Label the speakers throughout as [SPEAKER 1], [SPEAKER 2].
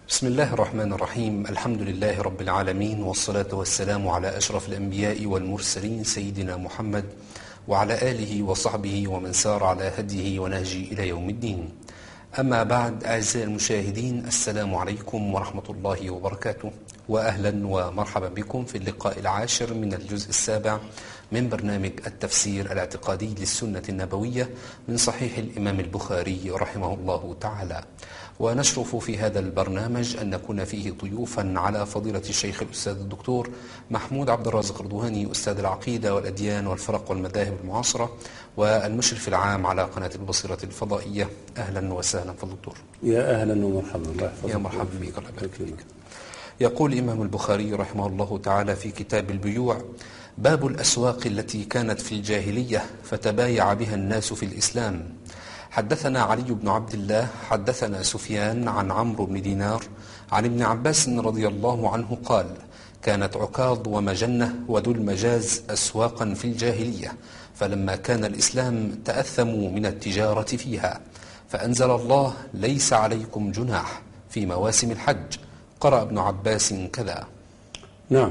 [SPEAKER 1] بسم الله الرحمن الرحيم الحمد لله رب العالمين والصلاة والسلام على أشرف الأنبياء والمرسلين سيدنا محمد وعلى آله وصحبه ومن سار على هديه ونهجه إلى يوم الدين أما بعد أعزائي المشاهدين السلام عليكم ورحمة الله وبركاته وأهلا ومرحبا بكم في اللقاء العاشر من الجزء السابع من برنامج التفسير الاعتقادي للسنة النبوية من صحيح الإمام البخاري رحمه الله تعالى ونشرف في هذا البرنامج أن نكون فيه ضيوفا على فضيلة الشيخ الأستاذ الدكتور محمود عبد الرازق الردوهاني أستاذ العقيدة والأديان والفرق والمذاهب المعاصرة والمشرف العام على قناة البصيرة الفضائية أهلا وسهلا في الدكتور
[SPEAKER 2] يا اهلا ومرحبا الله يحفظك
[SPEAKER 1] يا مرحبا بك الله يبارك
[SPEAKER 2] يكرمك.
[SPEAKER 1] يقول الإمام البخاري رحمه الله تعالى في كتاب البيوع باب الأسواق التي كانت في الجاهلية فتبايع بها الناس في الإسلام حدثنا علي بن عبد الله حدثنا سفيان عن عمرو بن دينار عن ابن عباس رضي الله عنه قال كانت عكاظ ومجنة وذو المجاز أسواقا في الجاهلية فلما كان الإسلام تأثموا من التجارة فيها فأنزل الله ليس عليكم جناح في مواسم الحج قرأ ابن عباس كذا
[SPEAKER 2] نعم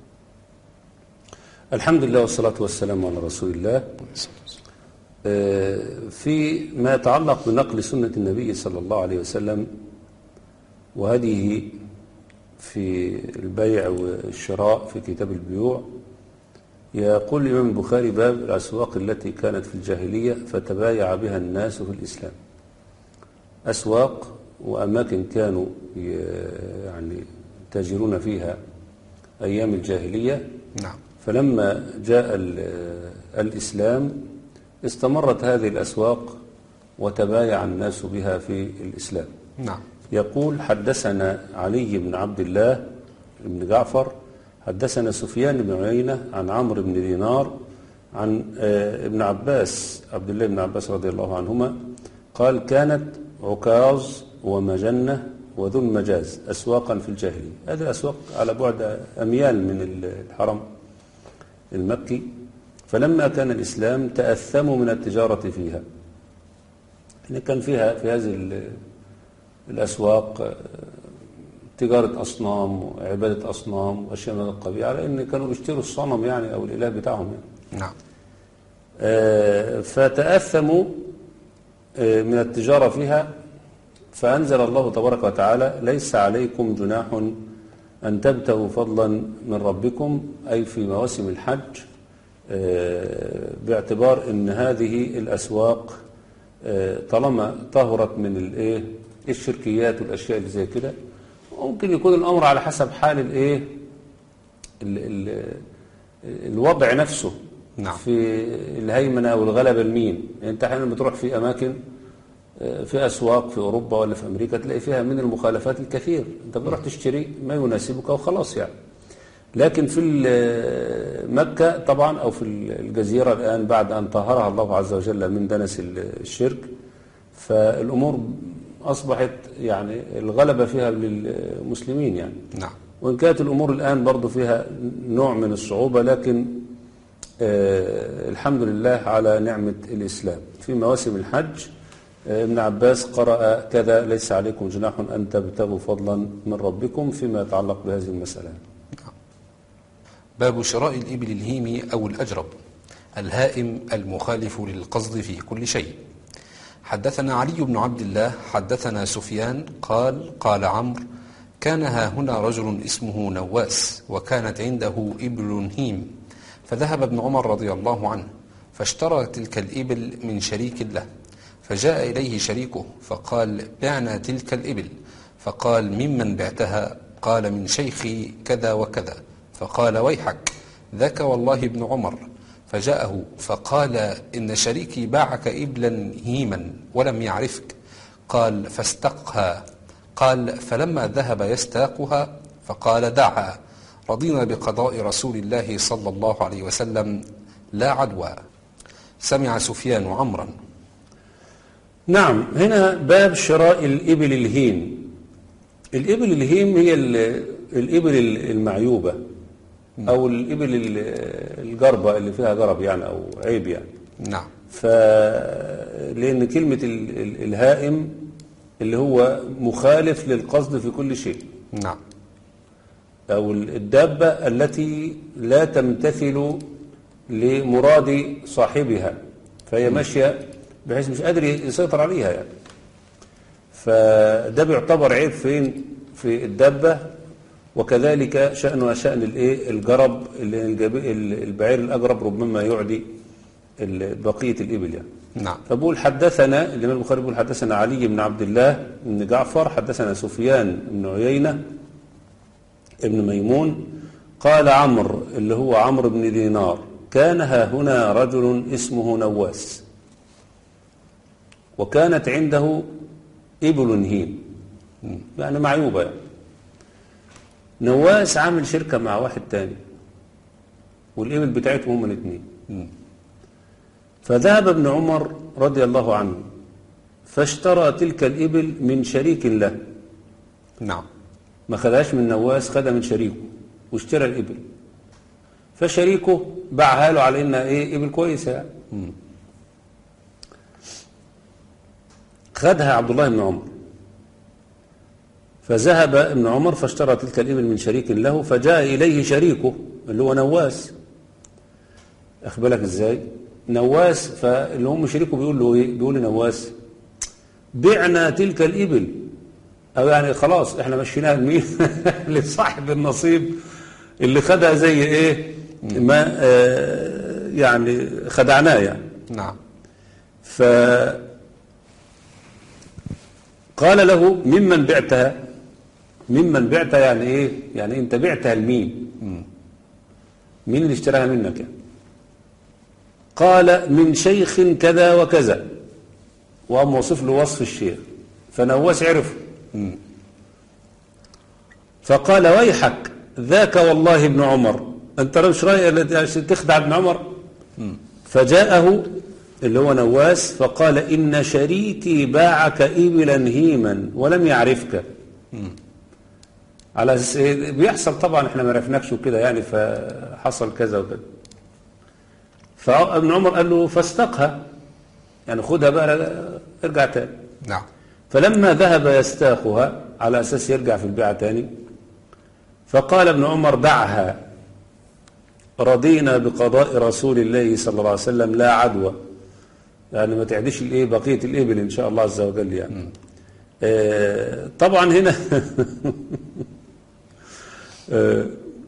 [SPEAKER 2] الحمد لله والصلاة والسلام على رسول الله آه، في ما يتعلق بنقل سنة النبي صلى الله عليه وسلم وهذه في البيع والشراء في كتاب البيوع يقول الإمام البخاري باب الأسواق التي كانت في الجاهلية فتبايع بها الناس في الإسلام أسواق وأماكن كانوا ي- يعني تاجرون فيها أيام الجاهلية
[SPEAKER 1] نعم
[SPEAKER 2] فلما جاء ال- الإسلام استمرت هذه الأسواق وتبايع الناس بها في الإسلام
[SPEAKER 1] نعم
[SPEAKER 2] يقول حدثنا علي بن عبد الله بن جعفر حدثنا سفيان بن عيينة عن عمرو بن دينار عن آه، ابن عباس عبد الله بن عباس رضي الله عنهما قال كانت عكاظ ومجنة وذو المجاز أسواقا في الجاهلية هذه الأسواق على بعد أميال من الحرم المكي فلما كان الإسلام تأثموا من التجارة فيها يعني كان فيها في هذه ال- الأسواق آه، تجارة أصنام وعبادة أصنام وأشياء من هذا القبيل على أن كانوا بيشتروا الصنم يعني أو الإله بتاعهم يعني
[SPEAKER 1] نعم
[SPEAKER 2] آه، فتأثموا آه، من التجارة فيها فأنزل الله تبارك وتعالى ليس عليكم جناح أن تبتغوا فضلا من ربكم أي في مواسم الحج آه، باعتبار أن هذه الأسواق آه، طالما طهرت من الإيه الشركيات والأشياء اللي زي كده ممكن يكون الأمر على حسب حال الإيه ال- ال- الوضع نفسه
[SPEAKER 1] نعم.
[SPEAKER 2] في الهيمنة والغلبة لمين يعني انت احيانا بتروح في اماكن آه، في اسواق في اوروبا ولا في امريكا تلاقي فيها من المخالفات الكثير انت بتروح تشتري ما يناسبك وخلاص يعني لكن في ال- مكة طبعا او في الجزيرة الان بعد ان طهرها الله عز وجل من دنس الشرك فالامور اصبحت يعني الغلبة فيها للمسلمين يعني
[SPEAKER 1] نعم
[SPEAKER 2] وإن كانت الأمور الآن برضو فيها نوع من الصعوبة لكن آه الحمد لله على نعمة الإسلام في مواسم الحج آه ابن عباس قرأ كذا ليس عليكم جناح أن تبتغوا فضلا من ربكم فيما يتعلق بهذه المسألة
[SPEAKER 1] باب شراء الإبل الهيم أو الأجرب الهائم المخالف للقصد في كل شيء حدثنا علي بن عبد الله حدثنا سفيان قال قال عمرو كان ها هنا رجل اسمه نواس وكانت عنده إبل هيم فذهب ابن عمر رضي الله عنه فاشترى تلك الإبل من شريك له فجاء إليه شريكه فقال بعنا تلك الإبل فقال ممن بعتها قال من شيخي كذا وكذا فقال ويحك ذاك والله ابن عمر فجاءه فقال إن شريكي باعك إبلا هيما ولم يعرفك قال فاستقها قال فلما ذهب يستاقها فقال دعها رضينا بقضاء رسول الله صلى الله عليه وسلم لا عدوى سمع سفيان عمرا
[SPEAKER 2] نعم هنا باب شراء الإبل الهيم الإبل الهيم هي ال- الإبل المعيوبة أو الإبل ال- الجربة اللي فيها جرب يعني أو عيب يعني
[SPEAKER 1] نعم
[SPEAKER 2] ف لأن كلمة ال- ال- الهائم اللي هو مخالف للقصد في كل شيء
[SPEAKER 1] نعم
[SPEAKER 2] أو الدابة التي لا تمتثل لمراد صاحبها فهي ماشية بحيث مش قادر يسيطر عليها يعني فده بيعتبر عيب فين في الدابة وكذلك شأنها شأن الايه الجرب اللي الجب- البعير الأجرب ربما يعدي ال- بقية الإبل يعني
[SPEAKER 1] نعم
[SPEAKER 2] فبقول حدثنا الإمام البخاري بيقول حدثنا علي بن عبد الله بن جعفر حدثنا سفيان بن عيينة ابن ميمون قال عمرو اللي هو عمرو بن دينار كان ها هنا رجل اسمه نواس وكانت عنده إبل هيم يعني معيوبة يعني. نواس عامل شركة مع واحد تاني والإبل بتاعتهم هما الاثنين فذهب ابن عمر رضي الله عنه فاشترى تلك الإبل من شريك له
[SPEAKER 1] نعم
[SPEAKER 2] ما خدهاش من نواس خدها من شريكه واشترى الإبل فشريكه باعها له على إنها إيه إبل كويسة يعني. خدها عبد الله بن عمر فذهب ابن عمر فاشترى تلك الإبل من شريك له فجاء إليه شريكه اللي هو نواس أخبرك إزاي نواس فاللي هم شريكه بيقول له إيه بيقول لنواس بعنا تلك الإبل أو يعني خلاص إحنا مشيناها لمين لصاحب النصيب اللي خدها زي إيه ما آه يعني خدعناه يعني
[SPEAKER 1] نعم
[SPEAKER 2] فقال له ممن بعتها ممن بعتها يعني ايه يعني انت بعتها لمين مين اللي اشتراها منك يعني قال من شيخ كذا وكذا وقام وصف له وصف الشيخ فنواس عرف فقال ويحك ذاك والله ابن عمر انت مش رايق عشان تخدع ابن عمر فجاءه اللي هو نواس فقال إن شريكي باعك إبلا هيما ولم يعرفك على أساس إيه؟ بيحصل طبعا احنا ما عرفناكش وكده يعني فحصل كذا وكذا فابن عمر قال له فاستقها يعني خدها بقى ارجع تاني
[SPEAKER 1] نعم
[SPEAKER 2] فلما ذهب يستاخها على أساس يرجع في البيعة تاني فقال ابن عمر دعها رضينا بقضاء رسول الله صلى الله عليه وسلم لا عدوى يعني ما تعديش الايه بقيه الابل ان شاء الله عز وجل يعني آه طبعا هنا آه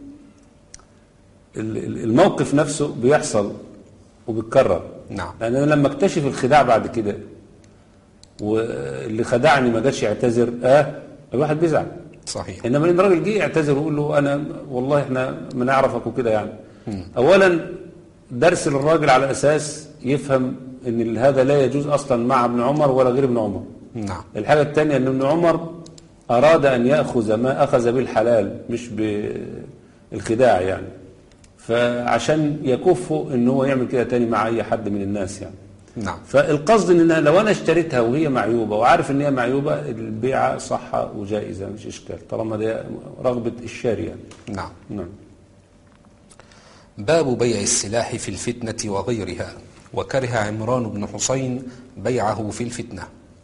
[SPEAKER 2] ال- ال- الموقف نفسه بيحصل وبيتكرر
[SPEAKER 1] نعم.
[SPEAKER 2] لان انا لما اكتشف الخداع بعد كده واللي خدعني ما جاش يعتذر اه الواحد بيزعل
[SPEAKER 1] صحيح
[SPEAKER 2] انما ان الراجل جه يعتذر ويقول له انا والله احنا ما نعرفك وكده يعني اولا درس للراجل على اساس يفهم ان هذا لا يجوز اصلا مع ابن عمر ولا غير ابن عمر
[SPEAKER 1] نعم
[SPEAKER 2] الحاجه الثانيه ان ابن عمر اراد ان ياخذ ما اخذ بالحلال مش بالخداع يعني فعشان يكفه ان هو يعمل كده تاني مع اي حد من الناس يعني
[SPEAKER 1] نعم
[SPEAKER 2] فالقصد ان أنا لو انا اشتريتها وهي معيوبه وعارف ان هي معيوبه البيعه صح وجائزه مش اشكال طالما ده رغبه الشاري يعني
[SPEAKER 1] نعم
[SPEAKER 2] نعم
[SPEAKER 1] باب بيع السلاح في الفتنة وغيرها وكره عمران بن حسين بيعه في الفتنة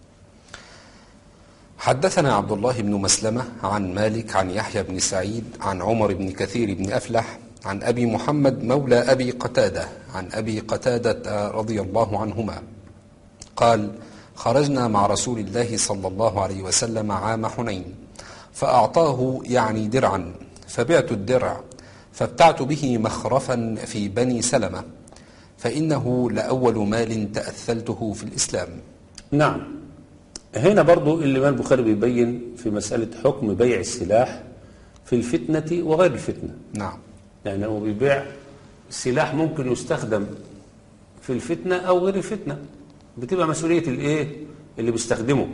[SPEAKER 1] حدثنا عبد الله بن مسلمة عن مالك عن يحيى بن سعيد عن عمر بن كثير بن أفلح عن أبي محمد مولى أبي قتادة عن أبي قتادة رضي الله عنهما قال خرجنا مع رسول الله صلى الله عليه وسلم عام حنين فأعطاه يعني درعا فبعت الدرع فابتعت به مخرفا في بني سلمة فإنه لأول مال تأثلته في الإسلام
[SPEAKER 2] نعم هنا برضو الإمام البخاري بيبين في مسألة حكم بيع السلاح في الفتنة وغير الفتنة
[SPEAKER 1] نعم
[SPEAKER 2] يعني هو بيبيع سلاح ممكن يستخدم في الفتنة أو غير الفتنة بتبقى مسؤولية الإيه اللي بيستخدمه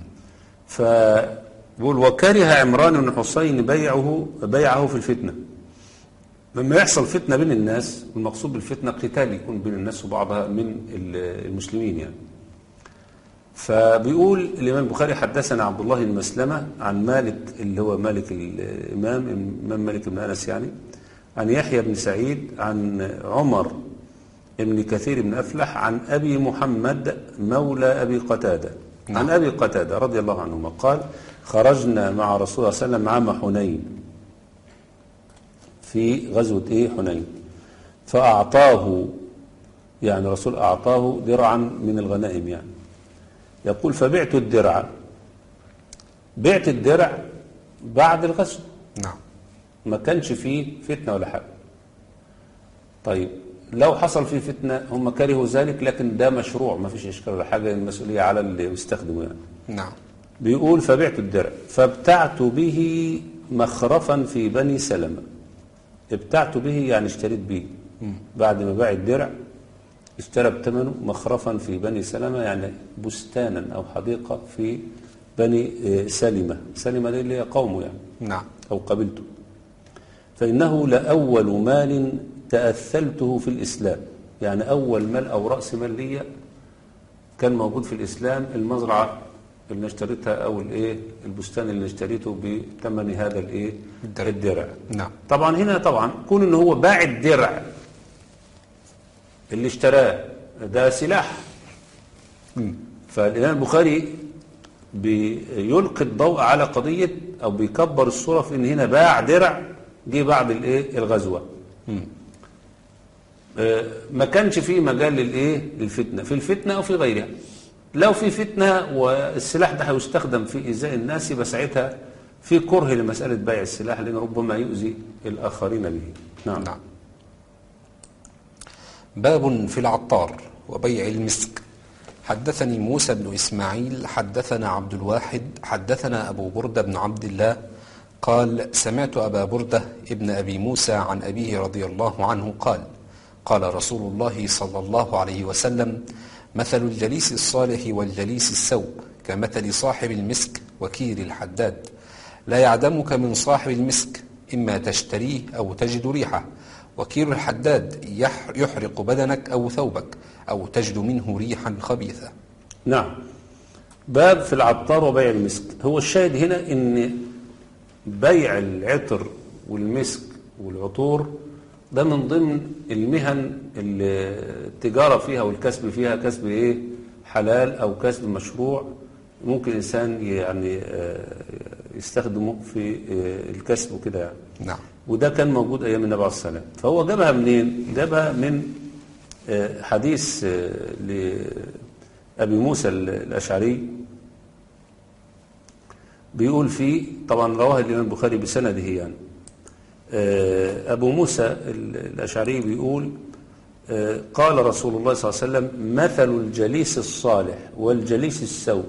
[SPEAKER 2] فبيقول وكره عمران بن حسين بيعه بيعه في الفتنة لما يحصل فتنة بين الناس والمقصود بالفتنة قتال يكون بين الناس وبعضها من المسلمين يعني فبيقول الإمام البخاري حدثنا عبد الله بن مسلمة عن مالك اللي هو مالك الإمام الإمام مالك بن أنس يعني عن يحيى بن سعيد عن عمر بن كثير بن أفلح عن أبي محمد مولى أبي قتادة عن أبي قتادة رضي الله عنهما قال خرجنا مع رسول الله صلى الله عليه وسلم عام حنين في غزوة إيه حنين فأعطاه يعني رسول أعطاه درعا من الغنائم يعني يقول فبعت الدرع بعت الدرع بعد الغزو
[SPEAKER 1] نعم
[SPEAKER 2] ما كانش فيه فتنة ولا حاجة طيب لو حصل فيه فتنة هم كرهوا ذلك لكن ده مشروع ما فيش إشكال ولا حاجة المسؤولية على اللي بيستخدمه يعني
[SPEAKER 1] نعم
[SPEAKER 2] بيقول فبعت الدرع فابتعت به مخرفا في بني سلمة ابتعت به يعني اشتريت به بعد ما باع الدرع اشترى بثمنه مخرفا في بني سلمة يعني بستانا أو حديقة في بني آه، سلمة سلمة دي اللي هي قومه يعني
[SPEAKER 1] نعم
[SPEAKER 2] أو قبلته فإنه لأول مال تأثلته في الإسلام يعني أول مال أو رأس مال ليا كان موجود في الإسلام المزرعة اللي اشتريتها أو الإيه البستان اللي اشتريته بثمن هذا الإيه
[SPEAKER 1] الدرع.
[SPEAKER 2] الدرع
[SPEAKER 1] نعم
[SPEAKER 2] طبعا هنا طبعا كون إن هو باع الدرع اللي اشتراه ده سلاح فالإمام البخاري بيلقي الضوء على قضية أو بيكبر الصورة في إن هنا باع درع جه بعد الإيه الغزوة آه، ما كانش فيه مجال للإيه للفتنة في الفتنة أو في غيرها لو في فتنة والسلاح ده هيستخدم في إيذاء الناس يبقى ساعتها في كره لمسألة بيع السلاح لأن ربما يؤذي الآخرين به نعم,
[SPEAKER 1] نعم باب في العطار وبيع المسك حدثني موسى بن إسماعيل حدثنا عبد الواحد حدثنا أبو بردة بن عبد الله قال سمعت أبا بردة ابن أبي موسى عن أبيه رضي الله عنه قال قال رسول الله صلى الله عليه وسلم مثل الجليس الصالح والجليس السوء كمثل صاحب المسك وكير الحداد لا يعدمك من صاحب المسك إما تشتريه أو تجد ريحه وكير الحداد يح- يحرق بدنك أو ثوبك أو تجد منه ريحا خبيثة
[SPEAKER 2] نعم باب في العطار وبيع المسك هو الشاهد هنا ان بيع العطر والمسك والعطور ده من ضمن المهن اللي التجارة فيها والكسب فيها كسب ايه حلال او كسب مشروع ممكن الانسان يعني آه، يستخدمه في آه، الكسب وكده يعني
[SPEAKER 1] نعم
[SPEAKER 2] وده كان موجود ايام النبي عليه الصلاه والسلام فهو جابها منين جابها من آه، حديث آه، لابي موسى ال- الاشعري بيقول فيه طبعا رواه الامام البخاري بسنده يعني آه، ابو موسى ال- الاشعري بيقول آه، قال رسول الله صلى الله عليه وسلم مثل الجليس الصالح والجليس السوء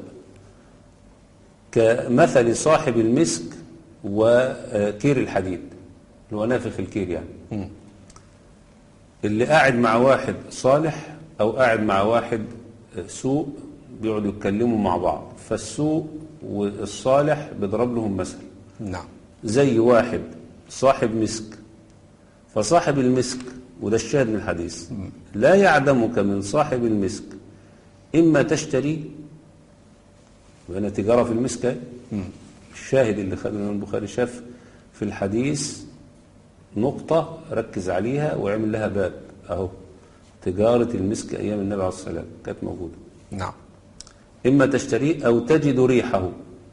[SPEAKER 2] كمثل صاحب المسك وكير الحديد اللي هو نافخ الكير يعني اللي قاعد مع واحد صالح او قاعد مع واحد سوء بيقعدوا يتكلموا مع بعض فالسوء والصالح بيضرب لهم مثل
[SPEAKER 1] نعم
[SPEAKER 2] زي واحد صاحب مسك فصاحب المسك وده الشاهد من الحديث لا يعدمك من صاحب المسك إما تشتري وهنا تجارة في المسك أهي. الشاهد اللي خد الإمام البخاري شاف في الحديث نقطة ركز عليها وعمل لها باب أهو تجارة المسك أيام النبي عليه الصلاة والسلام كانت موجودة
[SPEAKER 1] نعم
[SPEAKER 2] إما تشتريه أو تجد ريحه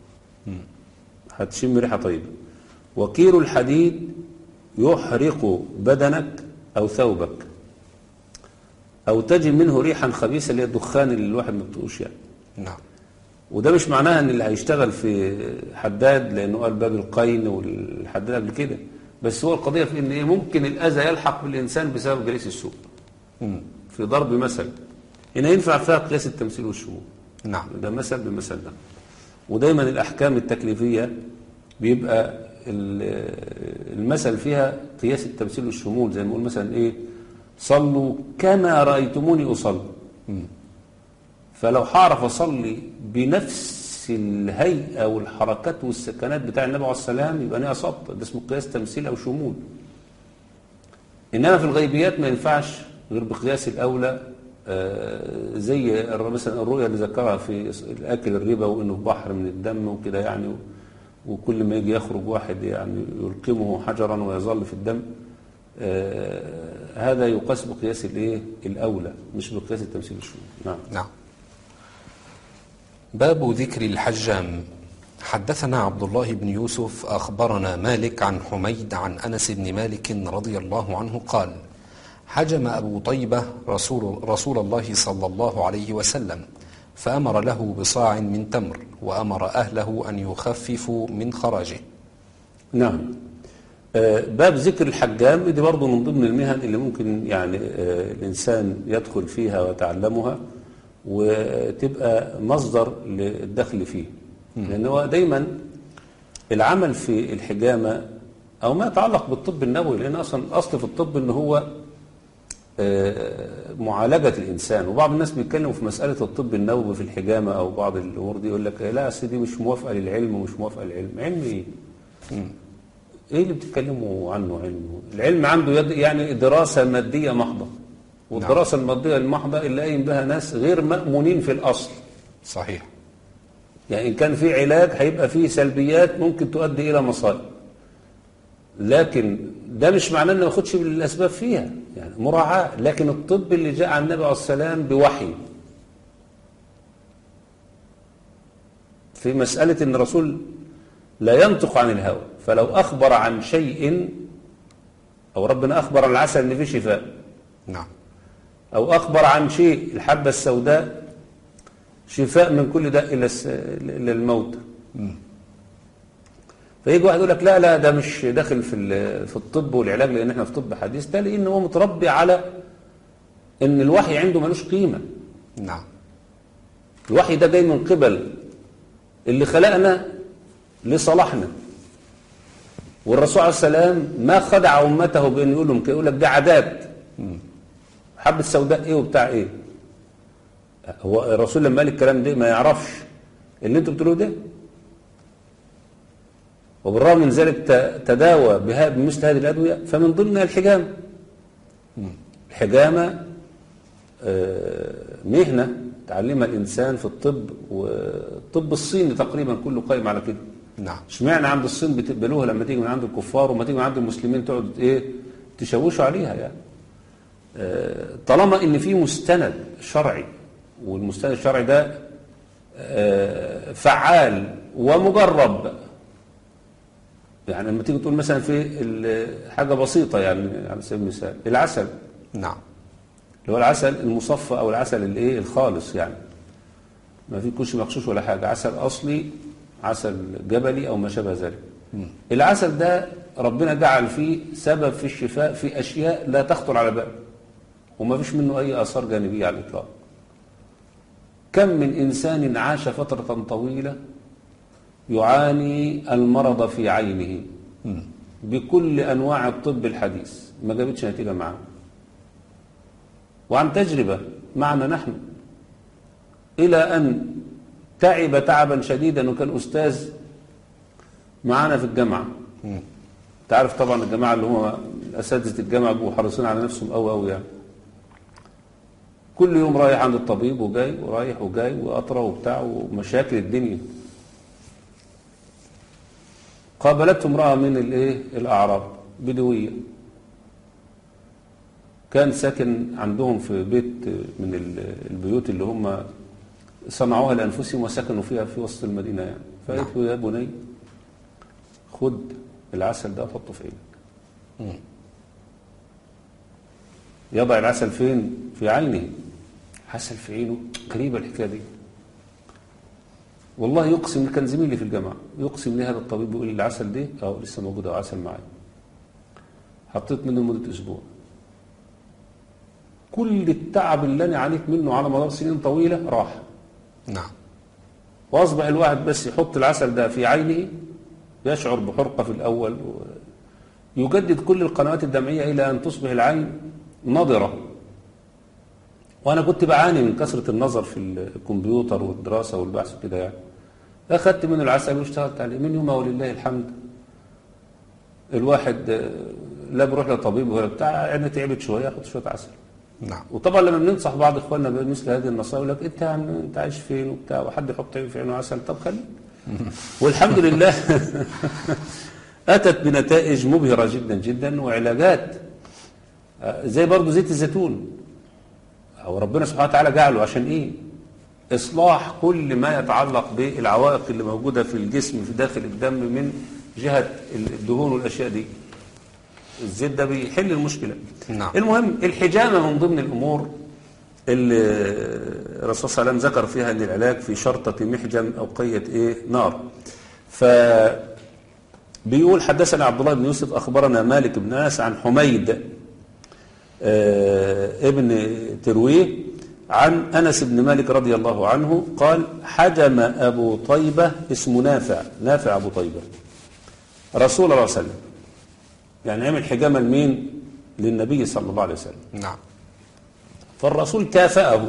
[SPEAKER 2] هتشم ريحة طيبة وكير الحديد يحرق بدنك أو ثوبك أو تجد منه ريحا خبيثة اللي هي الدخان اللي الواحد ما بتقوش يعني
[SPEAKER 1] نعم
[SPEAKER 2] وده مش معناها ان اللي هيشتغل في حداد لانه قال باب القين والحداد قبل كده بس هو القضيه في ان ايه ممكن الاذى يلحق بالانسان بسبب جليس السوء في ضرب مثل هنا ينفع فيها قياس التمثيل والشمول
[SPEAKER 1] نعم
[SPEAKER 2] ده مثل بمثل ده ودايما الاحكام التكليفيه بيبقى ال- المثل فيها قياس التمثيل والشمول زي ما نقول مثلا ايه صلوا كما رايتموني اصلي فلو هعرف اصلي بنفس الهيئه والحركات والسكنات بتاع النبي عليه السلام يبقى انا اصبت ده اسمه قياس تمثيل او شمول انما في الغيبيات ما ينفعش غير بقياس الاولى آه، زي الر- مثلا الرؤيا اللي ذكرها في الاكل الربا وانه بحر من الدم وكده يعني و- وكل ما يجي يخرج واحد يعني يلقمه حجرا ويظل في الدم آه، هذا يقاس بقياس الايه الاولى مش بقياس التمثيل الشمول نعم
[SPEAKER 1] نعم باب ذكر الحجام حدثنا عبد الله بن يوسف أخبرنا مالك عن حميد عن أنس بن مالك رضي الله عنه قال حجم أبو طيبة رسول, رسول الله صلى الله عليه وسلم فأمر له بصاع من تمر وأمر أهله أن يخففوا من خراجه
[SPEAKER 2] نعم آه، باب ذكر الحجام دي برضه من ضمن المهن اللي ممكن يعني آه، الإنسان يدخل فيها ويتعلمها وتبقى مصدر للدخل فيه لأن هو دايما العمل في الحجامة أو ما يتعلق بالطب النبوي لأن أصلا الأصل في الطب إن هو آه، معالجة الإنسان وبعض الناس بيتكلموا في مسألة الطب النبوي في الحجامة أو بعض الأمور دي يقول لك لا أصل دي مش موافقة للعلم ومش موافقة للعلم علم إيه؟ إيه اللي بتتكلموا عنه علم؟ العلم عنده يد يعني دراسة مادية محضة والدراسة المادية المحضة اللي قايم بها ناس غير مأمونين في الأصل
[SPEAKER 1] صحيح
[SPEAKER 2] يعني إن كان في علاج هيبقى فيه سلبيات ممكن تؤدي إلى مصائب لكن ده مش معناه انه ما ياخدش بالاسباب فيها يعني مراعاه لكن الطب اللي جاء عن النبي عليه السلام بوحي في مساله ان الرسول لا ينطق عن الهوى فلو اخبر عن شيء او ربنا اخبر عن العسل ان فيه شفاء
[SPEAKER 1] نعم
[SPEAKER 2] او اخبر عن شيء الحبه السوداء شفاء من كل داء الى الس- الى الموت فيجي واحد يقول لك لا لا ده مش داخل في ال- في الطب والعلاج لان احنا في طب حديث ده لان هو متربي على ان الوحي عنده ملوش قيمه
[SPEAKER 1] نعم
[SPEAKER 2] الوحي ده جاي من قبل اللي خلقنا لصلاحنا والرسول عليه السلام ما خدع امته بان يقول لهم كده يقول لك ده عادات حبه سوداء ايه وبتاع ايه هو الرسول لما قال الكلام ده ما يعرفش اللي انتوا بتقولوه ده وبالرغم من ذلك ت- تداوى بها بمثل هذه الادويه فمن ضمنها الحجامه الحجامه آه، مهنه تعلمها الانسان في الطب والطب الصيني تقريبا كله قائم على كده
[SPEAKER 1] نعم
[SPEAKER 2] اشمعنى عند الصين بتقبلوها لما تيجي من عند الكفار وما تيجي من عند المسلمين تقعد ايه تشوشوا عليها يعني آه، طالما ان في مستند شرعي والمستند الشرعي ده آه، فعال ومجرب يعني لما تيجي تقول مثلا في ال- حاجه بسيطه يعني على سبيل المثال العسل
[SPEAKER 1] نعم
[SPEAKER 2] اللي هو العسل المصفى او العسل الايه الخالص يعني ما في كوش مغشوش ولا حاجه عسل اصلي عسل جبلي او ما شابه ذلك العسل ده ربنا جعل فيه سبب في الشفاء في اشياء لا تخطر على بال وما فيش منه اي اثار جانبيه على الاطلاق كم من انسان عاش فتره طويله يعاني المرض في عينه بكل انواع الطب الحديث ما جابتش نتيجه معاه وعن تجربة معنا نحن إلى أن تعب تعبا شديدا وكان أستاذ معانا في الجامعة تعرف طبعا الجماعة اللي هم أساتذة الجامعة بيبقوا حريصين على نفسهم أوي أوي يعني كل يوم رايح عند الطبيب وجاي ورايح وجاي وقطرة وبتاع ومشاكل الدنيا قابلته امرأة من الايه الأعراب بدوية كان ساكن عندهم في بيت من ال- البيوت اللي هم صنعوها لأنفسهم وسكنوا فيها في وسط المدينة يعني فقالت له يا بني خد العسل ده وحطه في عينك يضع العسل فين في عينه عسل في عينه غريبة الحكاية دي والله يقسم كان زميلي في الجامعة يقسم لي هذا الطبيب بيقول لي العسل ده اه لسه موجود اهو عسل معايا حطيت منه لمدة أسبوع كل التعب اللي أنا عانيت منه على مدار سنين طويلة راح
[SPEAKER 1] نعم
[SPEAKER 2] وأصبح الواحد بس يحط العسل ده في عينه يشعر بحرقة في الأول و- يجدد كل القنوات الدمعية إلى أن تصبح العين نضرة وأنا كنت بعاني من كثرة النظر في الكمبيوتر والدراسة والبحث وكده يعني أخذت منه العسل واشتغلت عليه من يومها ولله الحمد الواحد آه، لا بيروح لطبيب ولا بتاع عينه تعبت شوية ياخد شوية عسل
[SPEAKER 1] نعم
[SPEAKER 2] وطبعا لما بننصح بعض اخواننا بمثل هذه النصائح يقول لك انت يا عم انت عايش فين وبتاع وحد يحط عين في عينه عسل طب خليك والحمد لله اتت بنتائج مبهره جدا جدا وعلاجات آه، زي برضو زيت الزيتون او ربنا سبحانه وتعالى جعله عشان ايه إصلاح كل ما يتعلق بالعوائق اللي موجودة في الجسم في داخل الدم من جهة الدهون والأشياء دي الزيت ده بيحل المشكلة
[SPEAKER 1] نعم.
[SPEAKER 2] المهم الحجامة من ضمن الأمور اللي الرسول صلى الله عليه وسلم ذكر فيها أن العلاج في شرطة محجم أو قية إيه نار ف بيقول حدثنا عبد الله بن يوسف أخبرنا مالك بن أنس عن حميد آه، ابن ترويه عن أنس بن مالك رضي الله عنه قال حجم أبو طيبة اسمه نافع نافع أبو طيبة رسول الله صلى الله عليه وسلم يعني عمل حجامة لمين للنبي صلى الله عليه وسلم
[SPEAKER 1] نعم
[SPEAKER 2] فالرسول كافأه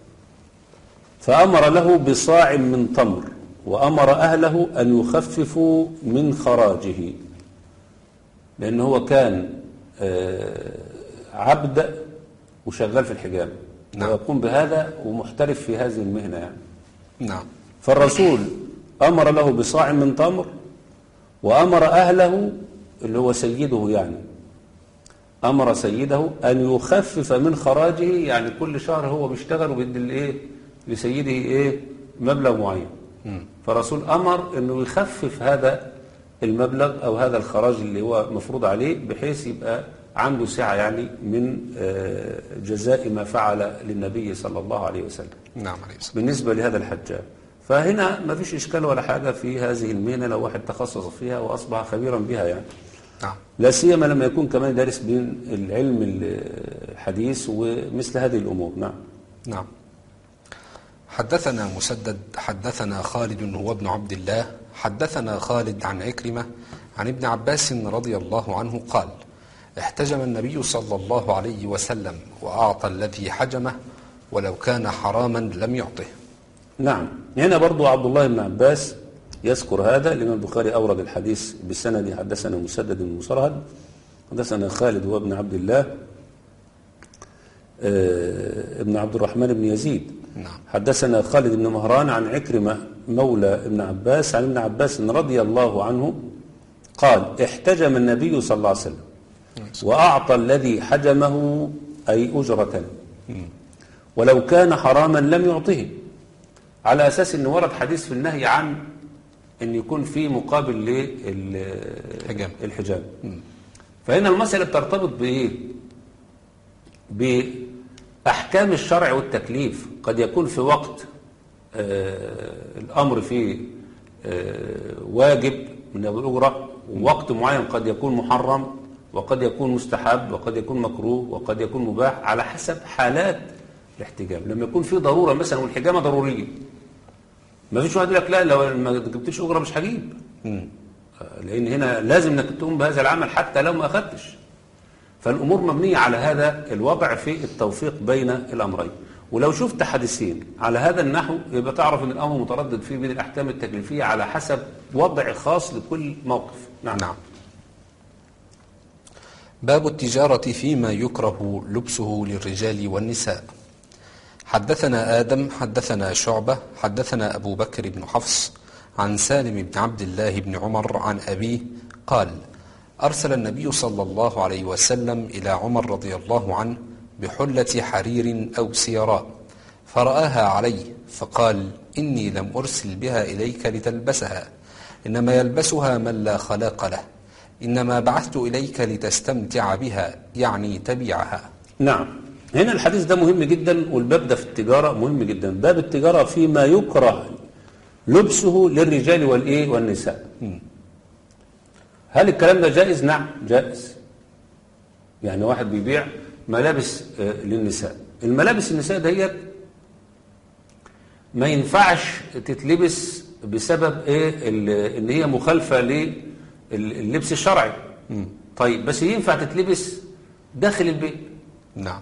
[SPEAKER 2] فأمر له بصاع من تمر وأمر أهله أن يخففوا من خراجه لأن هو كان آه، عبد وشغال في الحجامة
[SPEAKER 1] نعم.
[SPEAKER 2] ويقوم بهذا ومحترف في هذه المهنة يعني
[SPEAKER 1] نعم
[SPEAKER 2] فالرسول أمر له بصاع من تمر وأمر أهله اللي هو سيده يعني أمر سيده أن يخفف من خراجه يعني كل شهر هو بيشتغل وبيدي الإيه لسيده إيه مبلغ معين فالرسول أمر أنه يخفف هذا المبلغ أو هذا الخراج اللي هو مفروض عليه بحيث يبقى عنده سعة يعني من آه، جزاء ما فعل للنبي صلى الله عليه وسلم
[SPEAKER 1] نعم عليه الصلاة
[SPEAKER 2] بالنسبة لهذا الحجام فهنا ما فيش إشكال ولا حاجة في هذه المهنة لو واحد تخصص فيها وأصبح خبيرا بها يعني
[SPEAKER 1] نعم
[SPEAKER 2] لا سيما لما يكون كمان دارس بين العلم الحديث ومثل هذه الأمور نعم
[SPEAKER 1] نعم حدثنا مسدد حدثنا خالد هو ابن عبد الله حدثنا خالد عن عكرمة عن ابن عباس رضي الله عنه قال احتجم النبي صلى الله عليه وسلم وأعطى الذي حجمه ولو كان حراما لم يعطه
[SPEAKER 2] نعم هنا برضو عبد الله بن عباس يذكر هذا الإمام البخاري أورد الحديث بالسند حدثنا مسدد بن مسرهد حدثنا خالد هو ابن عبد الله آه، ابن عبد الرحمن بن يزيد
[SPEAKER 1] نعم.
[SPEAKER 2] حدثنا خالد بن مهران عن عكرمة مولى ابن عباس عن ابن عباس رضي الله عنه قال احتجم النبي صلى الله عليه وسلم وأعطى الذي حجمه أي أجرة ولو كان حراما لم يعطه على أساس أنه ورد حديث في النهي عن أن يكون في مقابل
[SPEAKER 1] حجام.
[SPEAKER 2] للحجام فهنا المسألة بترتبط بإيه بأحكام الشرع والتكليف قد يكون في وقت آه الأمر فيه آه واجب من الأجرة ووقت معين قد يكون محرم وقد يكون مستحب وقد يكون مكروه وقد يكون مباح على حسب حالات الاحتجام لما يكون في ضرورة مثلا والحجامة ضرورية ما فيش واحد يقول لك لا لو ما جبتش أجرة مش هجيب لأن هنا لازم انك تقوم بهذا العمل حتى لو ما أخدتش فالأمور مبنية على هذا الوضع في التوفيق بين الأمرين ولو شفت حديثين على هذا النحو يبقى تعرف ان الأمر متردد فيه بين الأحكام التكليفية على حسب وضع خاص لكل موقف نعم,
[SPEAKER 1] نعم باب التجارة فيما يكره لبسه للرجال والنساء حدثنا آدم حدثنا شعبة حدثنا أبو بكر بن حفص عن سالم بن عبد الله بن عمر عن أبيه قال أرسل النبي صلى الله عليه وسلم إلى عمر رضي الله عنه بحلة حرير أو سيراء فرآها عليه فقال إني لم أرسل بها إليك لتلبسها إنما يلبسها من لا خلاق له إنما بعثت إليك لتستمتع بها يعني تبيعها
[SPEAKER 2] نعم هنا الحديث ده مهم جدا والباب ده في التجارة مهم جدا باب التجارة فيما يكره لبسه للرجال والإيه والنساء هل الكلام ده جائز؟ نعم جائز يعني واحد بيبيع ملابس آه، للنساء الملابس النساء دهيت ما ينفعش تتلبس بسبب ايه ال- ان هي مخالفة للبس الشرعي طيب بس ينفع تتلبس داخل البيت
[SPEAKER 1] نعم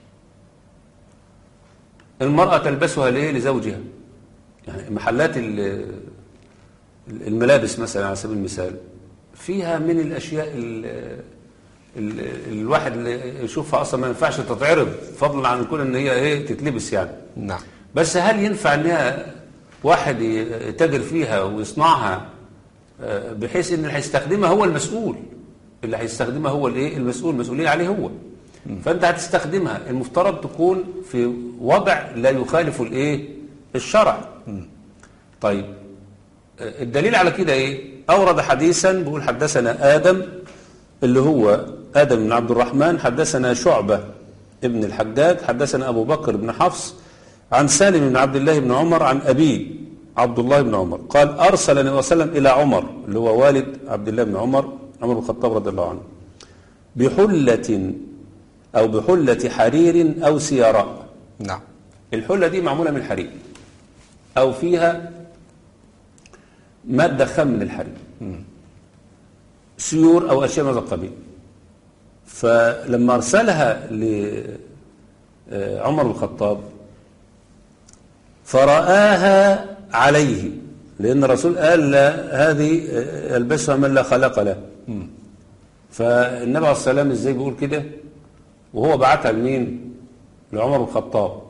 [SPEAKER 2] المرأة تلبسها ليه لزوجها يعني محلات ال- الملابس مثلا على سبيل المثال فيها من الأشياء ال ال الواحد اللي يشوفها أصلا ما ينفعش تتعرض فضلا عن كون إن هي إيه تتلبس يعني
[SPEAKER 1] نعم
[SPEAKER 2] بس هل ينفع إنها واحد يتاجر فيها ويصنعها آه، بحيث إن اللي هيستخدمها هو المسؤول اللي هيستخدمها هو الايه المسؤول المسؤولية عليه هو فأنت هتستخدمها المفترض تكون في وضع لا يخالف الايه الشرع طيب آه، الدليل على كده ايه اورد حديثا بيقول حدثنا ادم اللي هو ادم بن عبد الرحمن حدثنا شعبة ابن الحجاج حدثنا ابو بكر بن حفص عن سالم بن عبد الله بن عمر عن ابيه عبد الله بن عمر قال ارسل النبي صلى الله عليه وسلم الى عمر اللي هو والد عبد الله بن عمر عمر بن الخطاب رضي الله عنه بحلة او بحلة حرير او سيراء
[SPEAKER 1] نعم
[SPEAKER 2] الحلة دي معمولة من الحرير أو فيها مادة خام من الحرير سيور أو أشياء من هذا القبيل فلما أرسلها لعمر بن الخطاب فرآها عليه لأن الرسول قال لا هذه آه، يلبسها من لا خلق له فالنبي عليه الصلاة والسلام ازاي بيقول كده وهو بعتها لمين لعمر بن الخطاب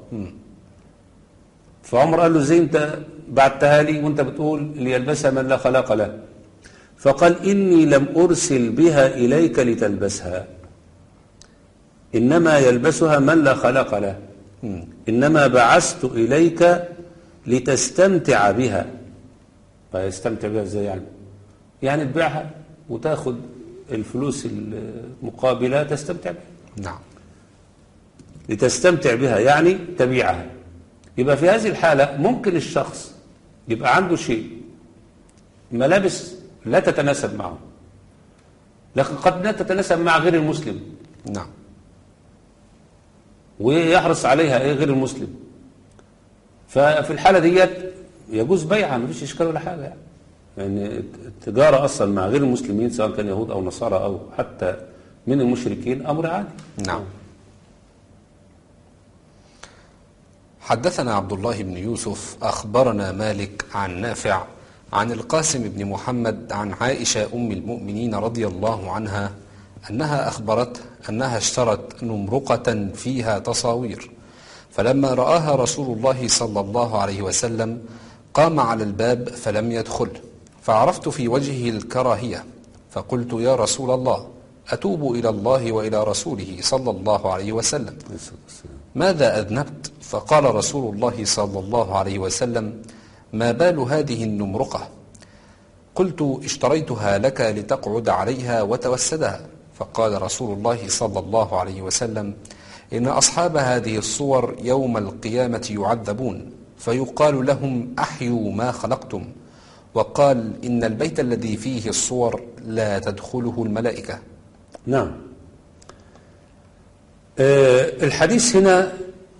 [SPEAKER 2] فعمر قال له ازاي انت بعتها لي وانت بتقول ليلبسها من لا خلاق له فقال إني لم أرسل بها إليك لتلبسها إنما يلبسها من لا خلاق له إنما بعثت إليك لتستمتع بها فيستمتع بها ازاي يعني يعني تبيعها وتاخد الفلوس المقابلة تستمتع بها
[SPEAKER 1] نعم
[SPEAKER 2] لتستمتع بها يعني تبيعها يبقى في هذه الحالة ممكن الشخص يبقى عنده شيء ملابس لا تتناسب معه لكن قد لا تتناسب مع غير المسلم
[SPEAKER 1] نعم
[SPEAKER 2] ويحرص عليها ايه غير المسلم ففي الحالة ديت يجوز بيعها مفيش إشكال ولا حاجة يعني يعني التجارة أصلا مع غير المسلمين سواء كان يهود أو نصارى أو حتى من المشركين أمر عادي
[SPEAKER 1] نعم حدثنا عبد الله بن يوسف أخبرنا مالك عن نافع عن القاسم بن محمد عن عائشة أم المؤمنين رضي الله عنها أنها أخبرت أنها اشترت نمرقة فيها تصاوير فلما رآها رسول الله صلى الله عليه وسلم قام على الباب فلم يدخل فعرفت في وجهه الكراهية فقلت يا رسول الله أتوب إلى الله وإلى رسوله صلى الله عليه وسلم ماذا أذنبت فقال رسول الله صلى الله عليه وسلم ما بال هذه النمرقة قلت اشتريتها لك لتقعد عليها وتوسدها فقال رسول الله صلى الله عليه وسلم إن أصحاب هذه الصور يوم القيامة يعذبون فيقال لهم أحيوا ما خلقتم وقال إن البيت الذي فيه الصور لا تدخله الملائكة
[SPEAKER 2] نعم آه، الحديث هنا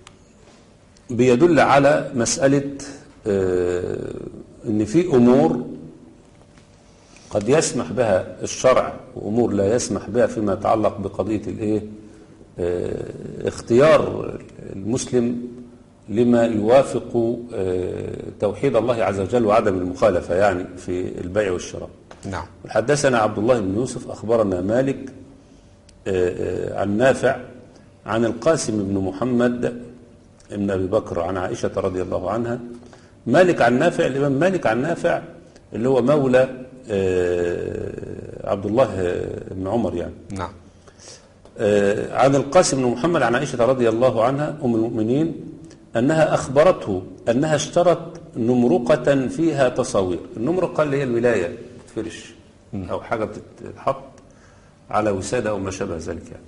[SPEAKER 2] بيدل على مسألة آه، ان في امور قد يسمح بها الشرع وامور لا يسمح بها فيما يتعلق بقضية الايه آه، اختيار المسلم لما يوافق آه، توحيد الله عز وجل وعدم المخالفة يعني في البيع والشراء
[SPEAKER 1] نعم
[SPEAKER 2] حدثنا عبد الله بن يوسف أخبرنا مالك آه، آه، عن نافع عن القاسم بن محمد بن أبي بكر عن عائشة رضي الله عنها مالك عن نافع الإمام مالك عن نافع اللي هو مولى آه، عبد الله آه، بن عمر يعني
[SPEAKER 1] نعم
[SPEAKER 2] آه، عن القاسم بن محمد عن عائشة رضي الله عنها أم المؤمنين أنها أخبرته أنها اشترت نمرقة فيها تصاوير النمرقة اللي هي الولاية تفرش أو حاجة بتتحط على وسادة أو ما شابه ذلك يعني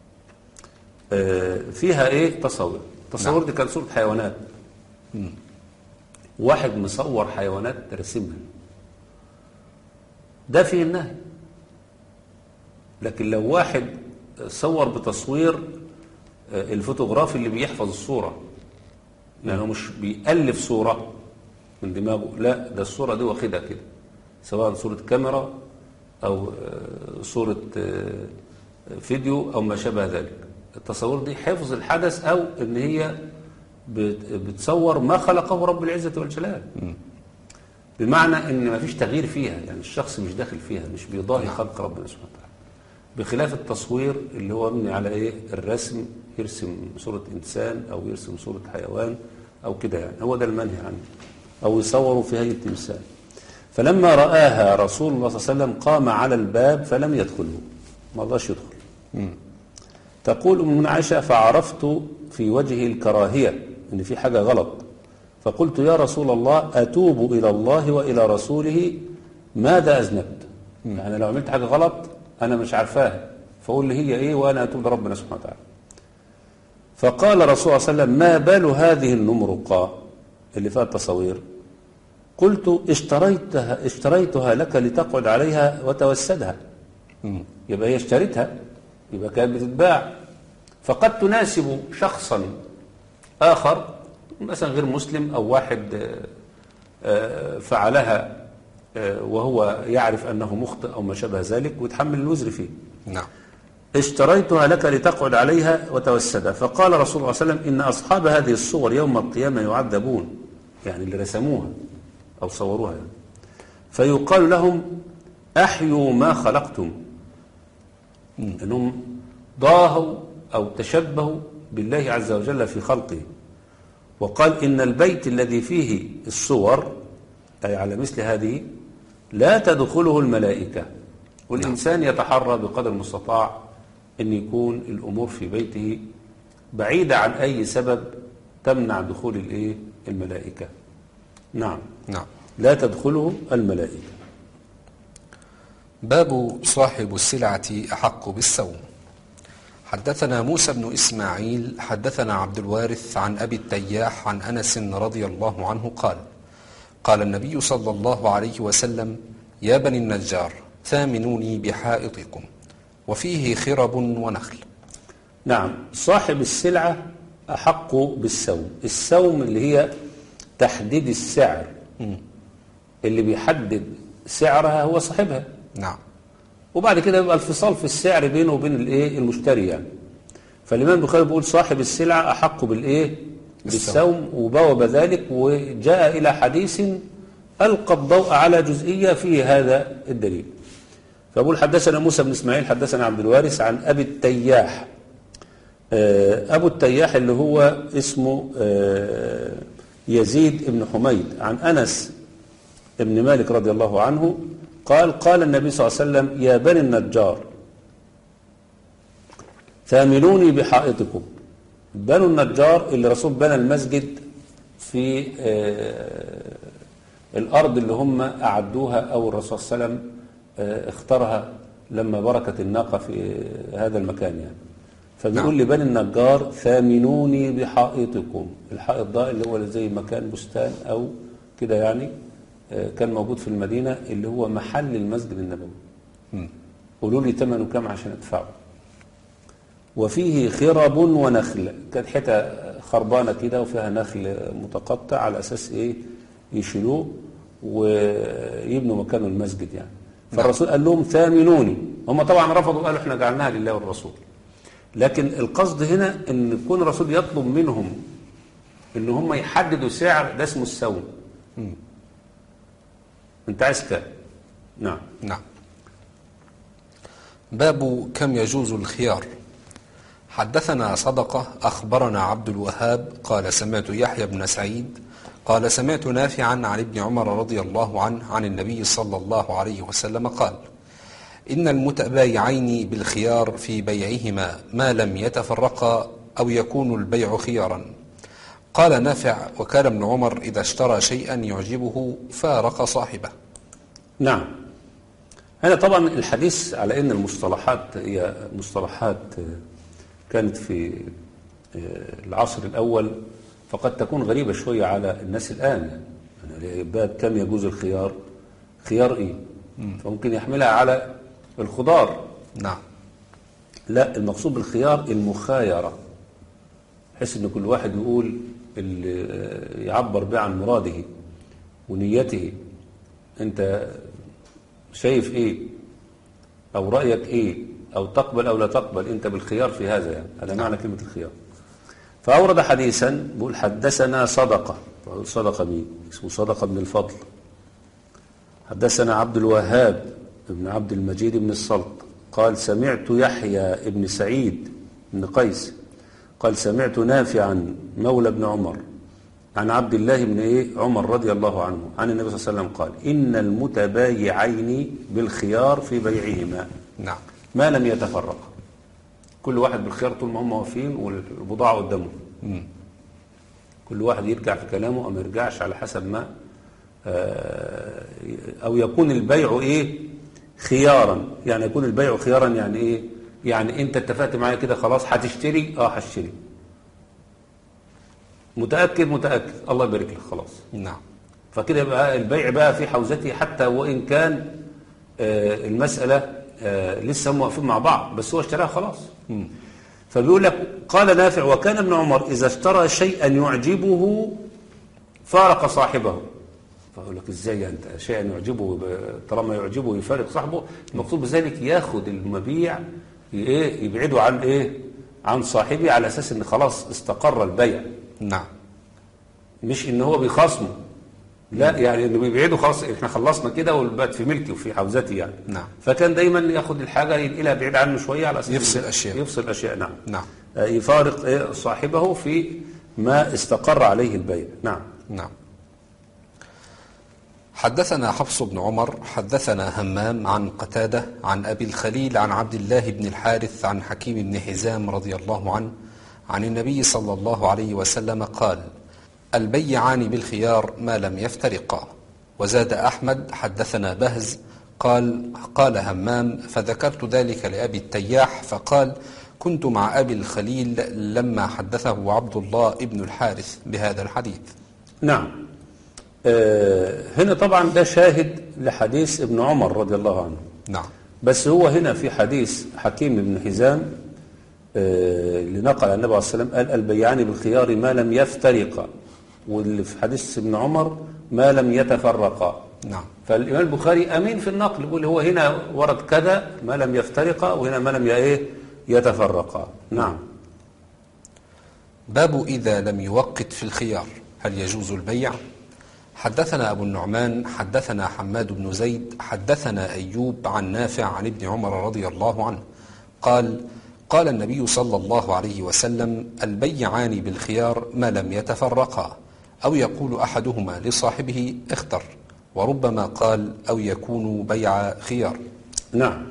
[SPEAKER 2] آه، فيها إيه تصاوير التصاوير دي كان صورة حيوانات واحد مصور حيوانات رسمها ده فيه النهي لكن لو واحد صور بتصوير آه، الفوتوغراف اللي بيحفظ الصورة يعني هو مش بيألف صورة من دماغه لا ده الصورة دي واخدها كده سواء صورة كاميرا أو آه، صورة آه، فيديو أو ما شابه ذلك التصور دي حفظ الحدث أو إن هي بت- بتصور ما خلقه رب العزة والجلال بمعنى ان ما فيش تغيير فيها يعني الشخص مش داخل فيها مش بيضاهي خلق ربنا سبحانه وتعالى بخلاف التصوير اللي هو مبني على ايه الرسم يرسم صورة انسان او يرسم صورة حيوان او كده يعني هو ده المنهي عنه او يصوروا في هيئة تمثال فلما رآها رسول الله صلى الله عليه وسلم قام على الباب فلم يدخله ما رضاش يدخل تقول أم عائشة فعرفت في وجهه الكراهية إن في حاجة غلط فقلت يا رسول الله أتوب إلى الله وإلى رسوله ماذا أذنبت يعني لو عملت حاجة غلط أنا مش عارفاها فقول لي هي إيه وأنا أتوب لربنا سبحانه وتعالى فقال رسول الله صلى الله عليه وسلم ما بال هذه النمرقة اللي فيها التصوير قلت اشتريتها اشتريتها لك لتقعد عليها وتوسدها
[SPEAKER 1] مم.
[SPEAKER 2] يبقى هي اشتريتها يبقى كانت بتتباع فقد تناسب شخصا آخر مثلا غير مسلم أو واحد آه، آه، فعلها آه، وهو يعرف أنه مخطئ أو ما شابه ذلك ويتحمل الوزر فيه
[SPEAKER 1] نعم
[SPEAKER 2] اشتريتها لك لتقعد عليها وتوسدها فقال رسول الله صلى الله عليه وسلم إن أصحاب هذه الصور يوم القيامة يعذبون يعني اللي رسموها أو صوروها يعني. فيقال لهم أحيوا ما خلقتم أنهم ضاهوا أو تشبهوا بالله عز وجل في خلقه وقال إن البيت الذي فيه الصور أي على مثل هذه لا تدخله الملائكة والإنسان يتحرى بقدر المستطاع أن يكون الأمور في بيته بعيدة عن أي سبب تمنع دخول الإيه؟ الملائكة نعم
[SPEAKER 1] نعم
[SPEAKER 2] لا تدخله الملائكة
[SPEAKER 1] باب صاحب السلعة أحق بالسوم حدثنا موسى بن إسماعيل حدثنا عبد الوارث عن أبي التياح عن أنس رضي الله عنه قال قال النبي صلى الله عليه وسلم يا بني النجار ثامنوني بحائطكم وفيه خرب ونخل
[SPEAKER 2] نعم صاحب السلعة أحق بالسوم السوم اللي هي تحديد السعر اللي بيحدد سعرها هو صاحبها
[SPEAKER 1] نعم
[SPEAKER 2] وبعد كده يبقى الفصال في السعر بينه وبين الايه المشتري يعني فالإمام البخاري بيقول صاحب السلعة أحق بالإيه بالسوم وبوب ذلك وجاء إلى حديث ألقى الضوء على جزئية فيه هذا الدليل فأقول حدثنا موسى بن إسماعيل حدثنا عبد الوارث عن أبي التياح آه، أبو التياح اللي هو اسمه آه، يزيد بن حميد عن أنس بن مالك رضي الله عنه قال قال النبي صلى الله عليه وسلم يا بني النجار ثامنوني بحائطكم بنو النجار اللي رسول بنى المسجد في آه، الأرض اللي هم أعدوها أو الرسول صلى الله عليه وسلم آه، اختارها لما بركت الناقة في هذا المكان يعني فبيقول
[SPEAKER 1] نعم.
[SPEAKER 2] لبني النجار ثامنوني بحائطكم الحائط ده اللي هو زي مكان بستان أو كده يعني آه، كان موجود في المدينة اللي هو محل المسجد النبوي
[SPEAKER 1] مم.
[SPEAKER 2] قولوا لي ثمنه كام عشان ادفعه وفيه خرب ونخل كانت حته خربانه كده وفيها نخل متقطع على اساس ايه يشيلوه ويبنوا مكانه المسجد يعني فالرسول قال لهم ثامنوني هم طبعا رفضوا قالوا احنا جعلناها لله والرسول لكن القصد هنا ان يكون الرسول يطلب منهم ان هم يحددوا سعر ده اسمه السوم انت عايز كام نعم
[SPEAKER 1] نعم باب كم يجوز الخيار حدثنا صدقة أخبرنا عبد الوهاب قال سمعت يحيى بن سعيد قال سمعت نافعا عن ابن عمر رضي الله عنه عن النبي صلى الله عليه وسلم قال إن المتبايعين بالخيار في بيعهما ما لم يتفرقا أو يكون البيع خيارا قال نافع وكان ابن عمر إذا اشترى شيئا يعجبه فارق صاحبه
[SPEAKER 2] نعم هنا طبعا الحديث على ان المصطلحات هي مصطلحات كانت في العصر الاول فقد تكون غريبه شويه على الناس الان يعني باب كم يجوز الخيار خيار ايه فممكن يحملها على الخضار
[SPEAKER 1] نعم
[SPEAKER 2] لا المقصود بالخيار المخايره بحيث ان كل واحد يقول اللي يعبر به عن مراده ونيته انت شايف ايه او رايك ايه او تقبل او لا تقبل انت بالخيار في هذا يعني هذا معنى كلمه الخيار فاورد حديثا بيقول حدثنا صدقه صدقه مين اسمه صدقه بن الفضل حدثنا عبد الوهاب بن عبد المجيد بن الصلت قال سمعت يحيى بن سعيد بن قيس قال سمعت نافعا مولى بن عمر عن عبد الله بن ايه عمر رضي الله عنه عن النبي صلى الله عليه وسلم قال ان المتبايعين بالخيار في بيعهما
[SPEAKER 1] نعم
[SPEAKER 2] ما لم يتفرقا كل واحد بالخيار طول ما هم واقفين والبضاعه قدامهم كل واحد يرجع في كلامه أو ما يرجعش على حسب ما آه، أو يكون البيع إيه خيارا يعني يكون البيع خيارا يعني إيه يعني أنت اتفقت معايا كده خلاص هتشتري اه هشتري متأكد متأكد الله يبارك لك خلاص
[SPEAKER 1] نعم
[SPEAKER 2] فكده يبقى البيع بقى في حوزته حتى وإن كان آه، المسألة آه، لسه هم واقفين مع بعض بس هو اشتراها خلاص فبيقول لك قال نافع وكان ابن عمر إذا اشترى شيئا يعجبه فارق صاحبه فأقول لك ازاي يعني انت شيئا يعجبه يبقى- طالما يعجبه يفارق صاحبه المقصود بذلك ياخد المبيع ي- ايه يبعده عن ايه عن صاحبه على اساس ان خلاص استقر البيع
[SPEAKER 1] نعم
[SPEAKER 2] مش ان هو بيخاصمه لا يعني انه بيبعده خلاص احنا خلصنا كده والبات في ملكي وفي حوزتي يعني
[SPEAKER 1] نعم.
[SPEAKER 2] فكان دايما ياخد الحاجه ينقلها بعيد عنه شويه على اساس
[SPEAKER 1] يفصل
[SPEAKER 2] إن-
[SPEAKER 1] أشياء.
[SPEAKER 2] يفصل اشياء نعم
[SPEAKER 1] نعم
[SPEAKER 2] آه، يفارق إيه صاحبه في ما استقر عليه البيع نعم
[SPEAKER 1] نعم حدثنا حفص بن عمر حدثنا همام عن قتادة عن أبي الخليل عن عبد الله بن الحارث عن حكيم بن حزام رضي الله عنه عن النبي صلى الله عليه وسلم قال البيعان بالخيار ما لم يفترقا وزاد أحمد حدثنا بهز قال قال همام فذكرت ذلك لأبي التياح فقال كنت مع أبي الخليل لما حدثه عبد الله بن الحارث بهذا الحديث
[SPEAKER 2] نعم آه، هنا طبعا ده شاهد لحديث ابن عمر رضي الله عنه
[SPEAKER 1] نعم
[SPEAKER 2] بس هو هنا في حديث حكيم بن حزام آه، اللي نقل عن النبي عليه الصلاة والسلام قال البيعان بالخيار ما لم يفترقا واللي في حديث ابن عمر ما لم يتفرقا
[SPEAKER 1] نعم
[SPEAKER 2] فالإمام البخاري أمين في النقل يقول هو هنا ورد كذا ما لم يفترقا وهنا ما لم ي- إيه يتفرقا نعم
[SPEAKER 1] باب إذا لم يوقت في الخيار هل يجوز البيع؟ حدثنا أبو النعمان حدثنا حماد بن زيد حدثنا أيوب عن نافع عن ابن عمر رضي الله عنه قال قال النبي صلى الله عليه وسلم البيعان بالخيار ما لم يتفرقا أو يقول أحدهما لصاحبه اختر وربما قال أو يكون بيع خيار
[SPEAKER 2] نعم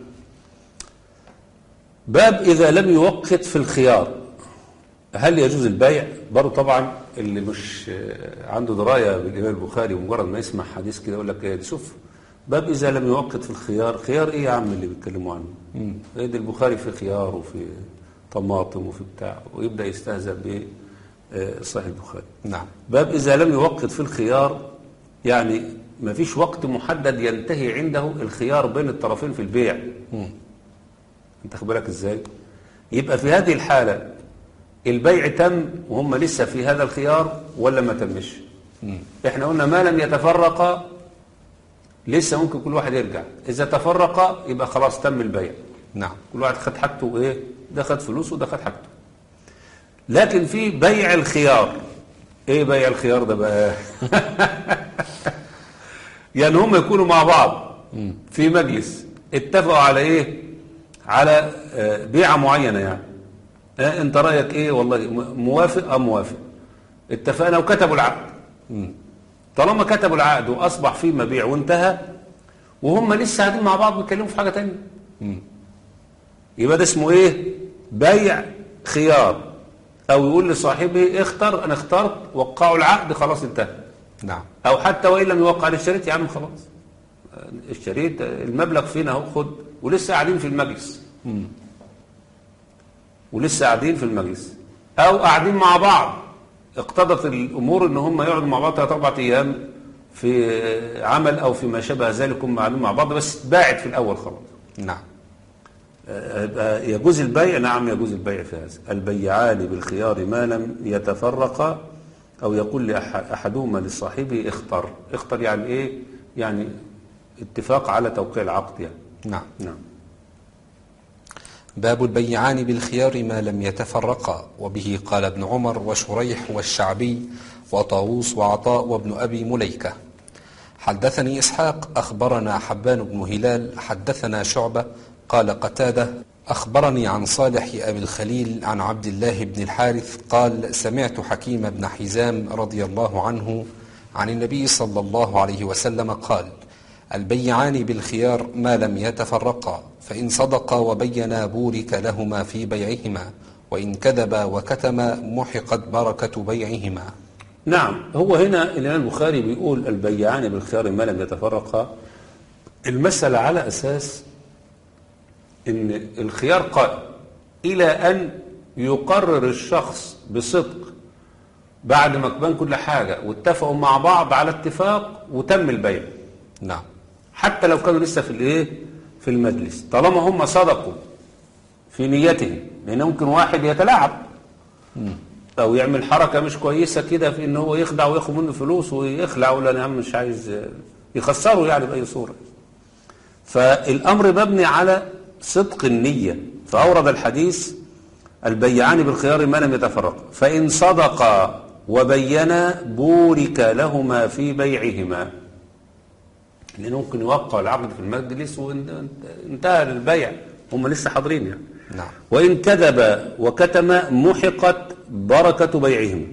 [SPEAKER 2] باب إذا لم يوقت في الخيار هل يجوز البيع برضه طبعا اللي مش آه، عنده دراية بالإمام البخاري ومجرد ما يسمع حديث كده يقول لك إيه شوف باب إذا لم يوقت في الخيار خيار إيه يا عم اللي بيتكلموا عنه إيه ده البخاري في خيار وفي طماطم وفي بتاع ويبدأ يستهزأ بصحيح البخاري
[SPEAKER 1] نعم
[SPEAKER 2] باب إذا لم يوقت في الخيار يعني ما فيش وقت محدد ينتهي عنده الخيار بين الطرفين في البيع انت خد بالك ازاي يبقى في هذه الحالة البيع تم وهم لسه في هذا الخيار ولا ما تمش احنا قلنا ما لم يتفرق لسه ممكن كل واحد يرجع اذا تفرق يبقى خلاص تم البيع
[SPEAKER 1] نعم
[SPEAKER 2] كل واحد خد حاجته وايه ده خد فلوسه وده خد حاجته لكن في بيع الخيار ايه بيع الخيار ده بقى يعني هم يكونوا مع بعض في مجلس اتفقوا على ايه على آه، بيعة معينة يعني آه، انت رأيك ايه والله م- موافق ام موافق اتفقنا وكتبوا العقد طالما كتبوا العقد واصبح فيه مبيع وانتهى وهم لسه قاعدين مع بعض بيتكلموا في حاجة تانية يبقى ده اسمه ايه بيع خيار او يقول لصاحبه اختر انا اخترت وقعوا العقد خلاص انتهى
[SPEAKER 1] نعم
[SPEAKER 2] او حتى وان لم يوقع الشريط يا عم خلاص الشريط المبلغ فينا اهو خد ولسه قاعدين في المجلس ولسه قاعدين في المجلس او قاعدين مع بعض اقتضت الامور ان هم يقعدوا مع بعض ثلاث اربع ايام في عمل او في ما شابه ذلك هم قاعدين مع بعض بس باعت في الاول خلاص
[SPEAKER 1] نعم
[SPEAKER 2] يبقى يجوز البيع نعم يجوز البيع في هذا البيعان بالخيار ما لم يتفرقا أو يقول لأحدهما لصاحبه اختر اختر يعني إيه يعني اتفاق على توقيع العقد يعني
[SPEAKER 1] نعم
[SPEAKER 2] نعم
[SPEAKER 1] باب البيعان بالخيار ما لم يتفرقا وبه قال ابن عمر وشريح والشعبي وطاووس وعطاء وابن أبي مليكة حدثني إسحاق أخبرنا حبان بن هلال حدثنا شعبة قال قتادة أخبرني عن صالح أبي الخليل عن عبد الله بن الحارث قال سمعت حكيم بن حزام رضي الله عنه عن النبي صلى الله عليه وسلم قال البيعان بالخيار ما لم يتفرقا فإن صدقا وبينا بورك لهما في بيعهما وإن كذبا وكتما محقت بركة بيعهما
[SPEAKER 2] نعم هو هنا الإمام البخاري بيقول البيعان بالخيار ما لم يتفرقا المسألة على أساس إن الخيار قائم إلى أن يقرر الشخص بصدق بعد ما كان كل حاجة واتفقوا مع بعض على اتفاق وتم البيع
[SPEAKER 1] نعم
[SPEAKER 2] حتى لو كانوا لسه في الايه في المجلس طالما هم صدقوا في نيتهم لان ممكن واحد يتلاعب او يعمل حركه مش كويسه كده في ان هو يخدع وياخد منه فلوس ويخلع ولا انا مش عايز يخسره يعني باي صوره فالامر مبني على صدق النيه فاورد الحديث البيعان بالخيار ما لم يتفرقا فان صدقا وبينا بورك لهما في بيعهما لأنه ممكن يوقع العقد في المجلس وانتهى البيع هم لسه حاضرين يعني
[SPEAKER 1] نعم
[SPEAKER 2] وإن كذب وكتم محقت بركة بيعهم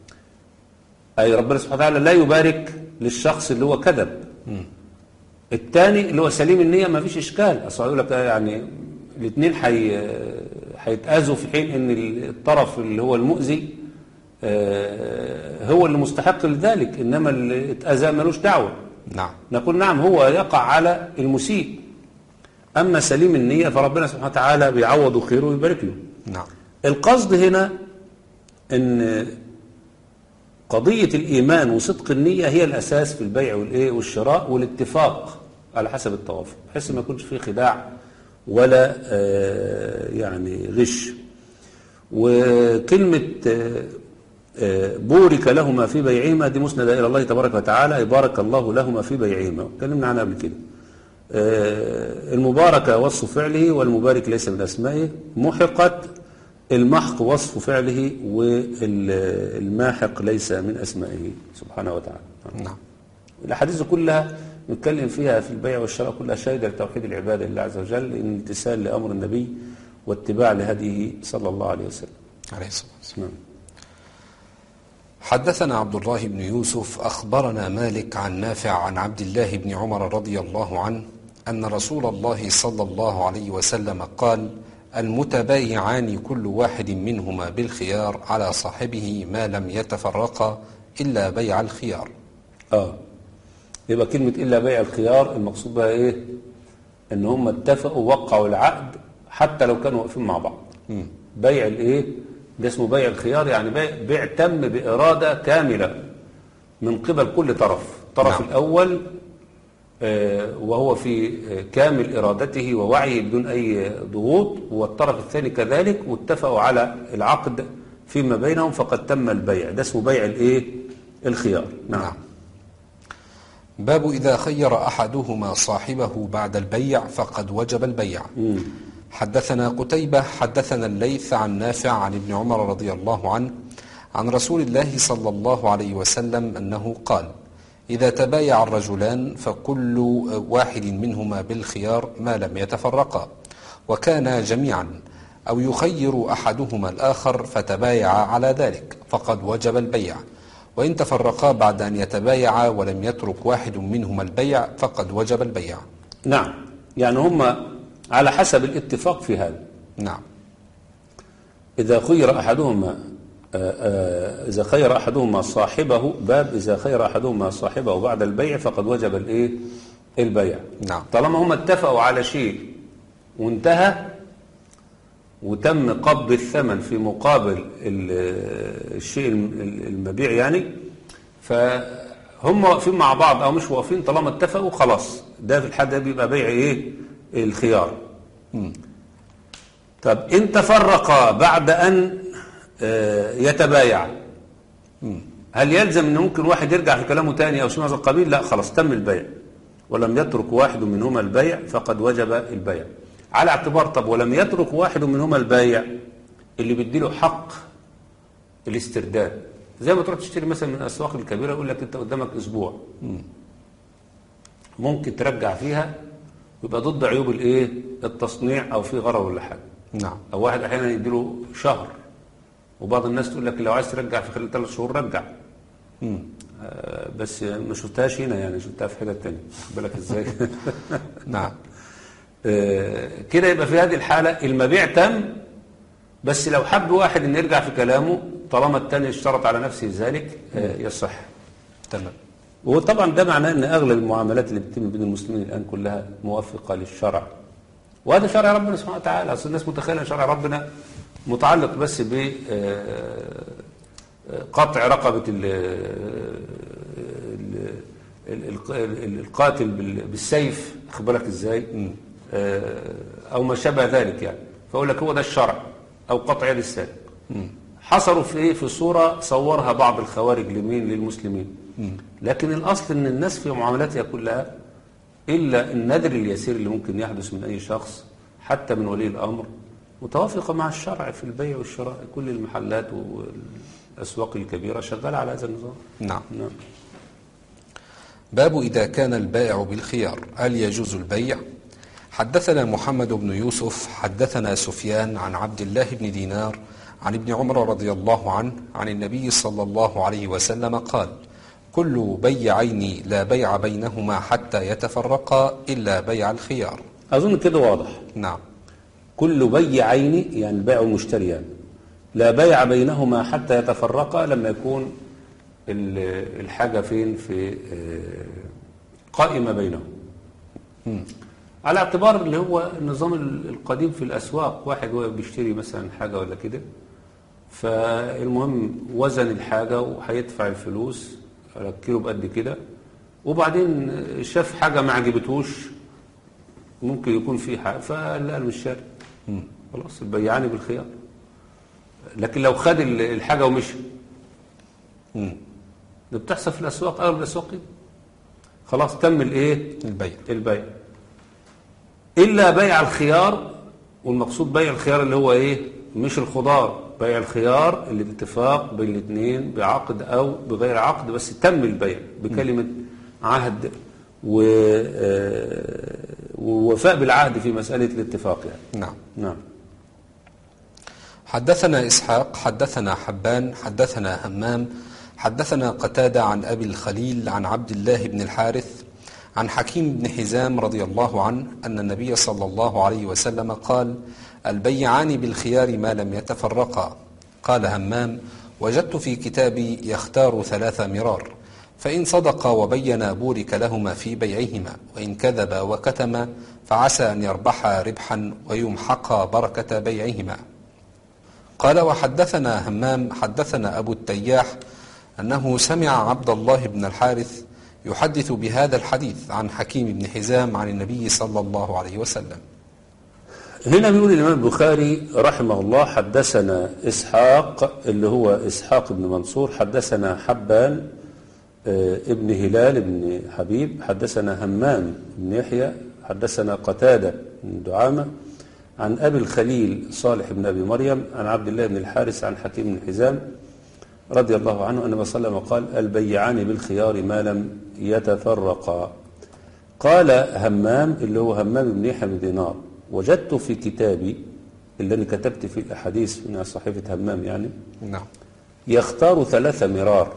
[SPEAKER 2] أي ربنا سبحانه وتعالى لا يبارك للشخص اللي هو كذب الثاني اللي هو سليم النية ما فيش إشكال أصل يقول لك يعني الاثنين حي... هيتأذوا في حين إن الطرف اللي هو المؤذي آه، هو اللي مستحق لذلك إنما اللي اتأذى ملوش دعوة
[SPEAKER 1] نعم
[SPEAKER 2] نقول نعم هو يقع على المسيء أما سليم النية فربنا سبحانه وتعالى بيعوضه خيره ويبارك له
[SPEAKER 1] نعم
[SPEAKER 2] القصد هنا أن قضية الإيمان وصدق النية هي الأساس في البيع والإيه والشراء والاتفاق على حسب التوافق بحيث ما يكونش فيه خداع ولا آه، يعني غش وكلمة آه، آه، بورك لهما في بيعهما دي مسندة إلى الله تبارك وتعالى أي بارك الله لهما في بيعهما اتكلمنا عنها قبل كده آه، المباركة وصف فعله والمبارك ليس من أسمائه محقت المحق وصف فعله والماحق ليس من أسمائه سبحانه وتعالى
[SPEAKER 1] نعم
[SPEAKER 2] الأحاديث كلها نتكلم فيها في البيع والشراء كلها شاهدة لتوحيد العبادة لله عز وجل الامتثال لأمر النبي واتباع لهديه صلى الله عليه وسلم
[SPEAKER 1] عليه الصلاة والسلام
[SPEAKER 2] نعم.
[SPEAKER 1] حدثنا عبد الله بن يوسف أخبرنا مالك عن نافع عن عبد الله بن عمر رضي الله عنه أن رسول الله صلى الله عليه وسلم قال المتبايعان كل واحد منهما بالخيار على صاحبه ما لم يتفرقا إلا بيع الخيار
[SPEAKER 2] اه يبقى كلمة إلا بيع الخيار المقصود بها إيه إن هم اتفقوا وقعوا العقد حتى لو كانوا واقفين مع بعض بيع الإيه ده اسمه بيع الخيار يعني بيع, بيع تم بإرادة كاملة من قبل كل طرف الطرف
[SPEAKER 1] نعم.
[SPEAKER 2] الأول آه، وهو في آه، كامل إرادته ووعيه بدون أي ضغوط والطرف الثاني كذلك واتفقوا على العقد فيما بينهم فقد تم البيع ده اسمه بيع الإيه الخيار نعم,
[SPEAKER 1] نعم. باب إذا خير أحدهما صاحبه بعد البيع فقد وجب البيع حدثنا قتيبة حدثنا الليث عن نافع عن ابن عمر رضي الله عنه عن رسول الله صلى الله عليه وسلم أنه قال إذا تبايع الرجلان فكل واحد منهما بالخيار ما لم يتفرقا وكانا جميعا أو يخير أحدهما الآخر فتبايع على ذلك فقد وجب البيع وإن تفرقا بعد أن يتبايعا ولم يترك واحد منهما البيع فقد وجب البيع
[SPEAKER 2] نعم يعني هم على حسب الاتفاق في هذا
[SPEAKER 1] نعم
[SPEAKER 2] إذا خير أحدهما آه، آه، إذا خير أحدهما صاحبه باب إذا خير أحدهما صاحبه بعد البيع فقد وجب الإيه البيع
[SPEAKER 1] نعم.
[SPEAKER 2] طالما هم اتفقوا على شيء وانتهى وتم قبض الثمن في مقابل ال- الشيء الم- المبيع يعني فهم واقفين مع بعض أو مش واقفين طالما اتفقوا خلاص ده في الحد ده بيبقى بيع إيه الخيار طب إن تفرقا بعد أن آه، يتبايع هل يلزم أن ممكن واحد يرجع في كلامه تاني أو شيء من هذا القبيل لا خلاص تم البيع ولم يترك واحد منهما البيع فقد وجب البيع على اعتبار طب ولم يترك واحد منهما البيع اللي بيديله حق الاسترداد زي ما تروح تشتري مثلا من الاسواق الكبيره يقول لك انت قدامك اسبوع ممكن ترجع فيها ويبقى ضد عيوب الايه التصنيع او في غرر ولا حاجه
[SPEAKER 1] نعم
[SPEAKER 2] او واحد احيانا يديله شهر وبعض الناس تقول لك لو عايز ترجع في خلال ثلاث شهور رجع آه بس ما شفتهاش هنا يعني شفتها في حته تانية خد بالك ازاي
[SPEAKER 1] نعم
[SPEAKER 2] آه كده يبقى في هذه الحاله المبيع تم بس لو حب واحد ان يرجع في كلامه طالما الثاني اشترط على نفسه ذلك آه، يصح
[SPEAKER 1] تمام
[SPEAKER 2] وطبعا ده معناه ان اغلب المعاملات اللي بتتم بين المسلمين الان كلها موافقه للشرع وهذا شرع ربنا سبحانه وتعالى اصل الناس متخيله ان شرع ربنا متعلق بس ب آه، آه، قطع رقبه ال- ال- ال- ال- القاتل بال- بالسيف خد بالك ازاي آه، او ما شابه ذلك يعني فاقول لك هو ده الشرع او قطع يد السارق حصروا في ايه في صوره صورها بعض الخوارج لمين للمسلمين لكن الاصل ان الناس في معاملاتها كلها الا النذر اليسير اللي ممكن يحدث من اي شخص حتى من ولي الامر متوافقه مع الشرع في البيع والشراء كل المحلات والاسواق الكبيره شغاله على هذا النظام
[SPEAKER 1] نعم
[SPEAKER 2] نعم
[SPEAKER 1] باب إذا كان البائع بالخيار هل يجوز البيع حدثنا محمد بن يوسف حدثنا سفيان عن عبد الله بن دينار عن ابن عمر رضي الله عنه عن النبي صلى الله عليه وسلم قال كل بيعين لا بيع بينهما حتى يتفرقا إلا بيع الخيار
[SPEAKER 2] اظن كده واضح
[SPEAKER 1] نعم
[SPEAKER 2] كل بيعين يعني البائع والمشتريان لا بيع بينهما حتى يتفرقا لما يكون ال- الحاجة فين في آه، قائمة بينهم على اعتبار اللي هو النظام ال- القديم في الأسواق واحد هو بيشتري مثلا حاجة ولا كده فالمهم وزن الحاجة وهيدفع الفلوس على الكيلو بقد كده وبعدين شاف حاجة ما عجبتهوش ممكن يكون في حاجة فقال لا أنا مش شاري خلاص البيعاني بالخيار لكن لو خد ال- الحاجة ومشي
[SPEAKER 1] مم.
[SPEAKER 2] ده بتحصل في الأسواق أغلب الأسواق كده خلاص تم الإيه
[SPEAKER 1] البيع
[SPEAKER 2] البيع إلا بيع الخيار والمقصود بيع الخيار اللي هو إيه مش الخضار بيع الخيار اللي باتفاق بين الاثنين بعقد أو بغير عقد بس تم البيع بكلمة عهد و آه، ووفاء بالعهد في مسألة الاتفاق يعني
[SPEAKER 1] نعم
[SPEAKER 2] نعم
[SPEAKER 1] حدثنا إسحاق حدثنا حبان حدثنا همام حدثنا قتادة عن أبي الخليل عن عبد الله بن الحارث عن حكيم بن حزام رضي الله عنه أن النبي صلى الله عليه وسلم قال البيعان بالخيار ما لم يتفرقا قال همام وجدت في كتابي يختار ثلاث مرار فإن صدقا وبينا بورك لهما في بيعهما وإن كذبا وكتما فعسى أن يربحا ربحا ويمحقا بركة بيعهما قال وحدثنا همام حدثنا أبو التياح أنه سمع عبد الله بن الحارث يحدث بهذا الحديث عن حكيم بن حزام عن النبي صلى الله عليه وسلم
[SPEAKER 2] هنا بيقول الإمام البخاري رحمه الله حدثنا إسحاق اللي هو إسحاق بن منصور حدثنا حبان آه، ابن هلال بن حبيب حدثنا همام بن يحيى حدثنا قتادة بن دعامة عن أبي الخليل صالح بن أبي مريم عن عبد الله بن الحارث عن حكيم بن حزام رضي الله عنه أن النبي صلى الله عليه وسلم قال البيعان بالخيار ما لم يتفرقا قال همام اللي هو همام بن يحيى بن دينار وجدت في كتابي اللي أنا كتبت فيه الأحاديث من صحيفة همام يعني
[SPEAKER 1] نعم
[SPEAKER 2] يختار ثلاث مرار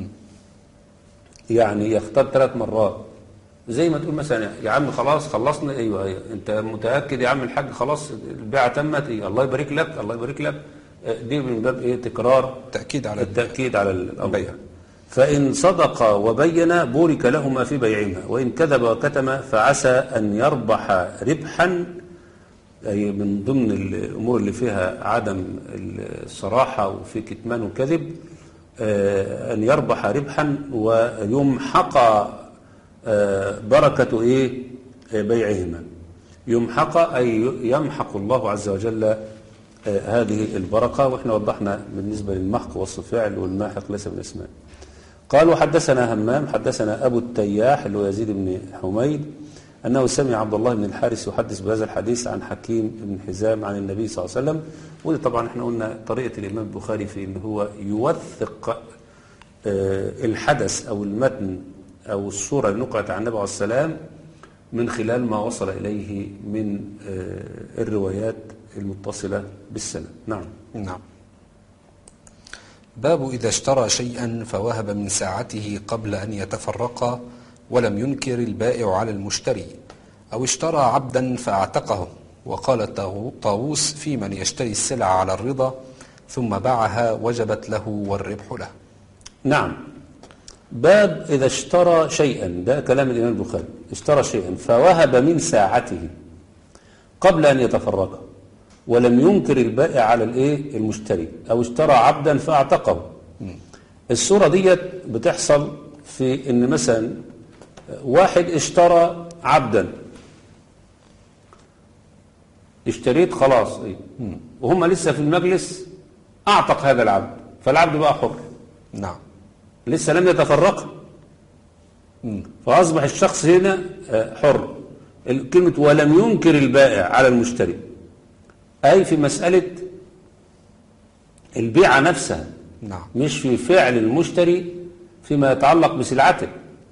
[SPEAKER 2] يعني يختار ثلاث مرات زي ما تقول مثلا يا عم خلاص خلصنا ايوه ايوه انت متاكد يا عم الحاج خلاص البيعه تمت ايه الله يبارك لك الله يبارك لك آه، دي من باب ايه تكرار
[SPEAKER 1] تأكيد على
[SPEAKER 2] التاكيد على الامر
[SPEAKER 1] البيع.
[SPEAKER 2] فان صدق وبين بورك لهما في بيعهما وان كذب وكتم فعسى ان يربح ربحا أي من ضمن الأمور اللي فيها عدم الصراحة وفي كتمان وكذب آه، أن يربح ربحا ويمحق آه، بركة إيه آه، بيعهما يمحق أي يمحق الله عز وجل آه، هذه البركة وإحنا وضحنا بالنسبة للمحق وصف فعل والماحق ليس من اسماء قالوا حدثنا همام حدثنا أبو التياح اللي هو يزيد بن حميد أنه سمع عبد الله بن الحارث يحدث بهذا الحديث عن حكيم بن حزام عن النبي صلى الله عليه وسلم ودي طبعا احنا قلنا طريقة الإمام البخاري في أن هو يوثق آه، الحدث أو المتن أو الصورة اللي نقلت عن النبي عليه السلام من خلال ما وصل إليه من آه، الروايات المتصلة بالسند نعم
[SPEAKER 1] نعم باب إذا اشترى شيئا فوهب من ساعته قبل أن يتفرقا ولم ينكر البائع على المشتري أو اشترى عبدا فاعتقه وقال الطاغو- طاووس في من يشتري السلع على الرضا ثم باعها وجبت له والربح له
[SPEAKER 2] نعم باب إذا اشترى شيئا ده كلام الإمام البخاري اشترى شيئا فوهب من ساعته قبل أن يتفرقه ولم ينكر البائع على الايه المشتري أو اشترى عبدا فاعتقه الصورة ديت بتحصل في ان مثلا واحد اشترى عبدا اشتريت خلاص ايه وهم لسه في المجلس اعتق هذا العبد فالعبد بقى حر
[SPEAKER 1] نعم
[SPEAKER 2] لسه لم يتفرق فأصبح الشخص هنا آه، حر ال- كلمة ولم ينكر البائع على المشتري أي في مسألة البيعة نفسها
[SPEAKER 1] نعم
[SPEAKER 2] مش في فعل المشتري فيما يتعلق بسلعته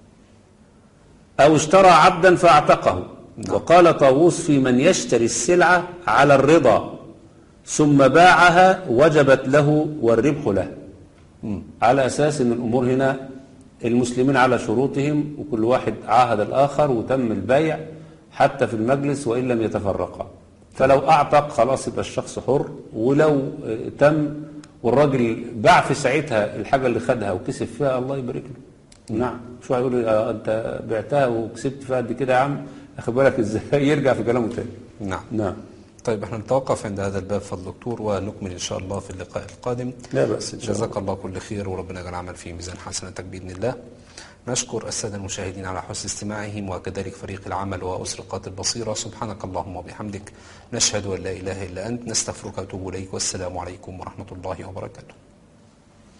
[SPEAKER 2] أو اشترى عبدا فاعتقه وقال طاووس في من يشتري السلعة على الرضا ثم باعها وجبت له والربح له على أساس أن الأمور هنا المسلمين على شروطهم وكل واحد عاهد الآخر وتم البيع حتى في المجلس وإن لم يتفرقا فلو أعتق خلاص يبقى الشخص حر ولو آه، تم والراجل باع في ساعتها الحاجة اللي خدها وكسب فيها الله يبارك له نعم شو هيقول لي، آه، أنت بعتها وكسبت فيها قد كده يا عم أخد بالك إزاي يرجع في كلامه تاني
[SPEAKER 1] نعم
[SPEAKER 2] نعم
[SPEAKER 1] طيب احنا نتوقف عند هذا الباب فضل دكتور ونكمل ان شاء الله في اللقاء القادم
[SPEAKER 2] لا بأس إن شاء الله.
[SPEAKER 1] جزاك الله كل خير وربنا يجعل العمل في ميزان حسناتك باذن الله نشكر الساده المشاهدين على حسن استماعهم وكذلك فريق العمل واسره البصيره سبحانك اللهم وبحمدك نشهد ان لا اله الا انت نستغفرك ونتوب اليك والسلام عليكم ورحمه الله وبركاته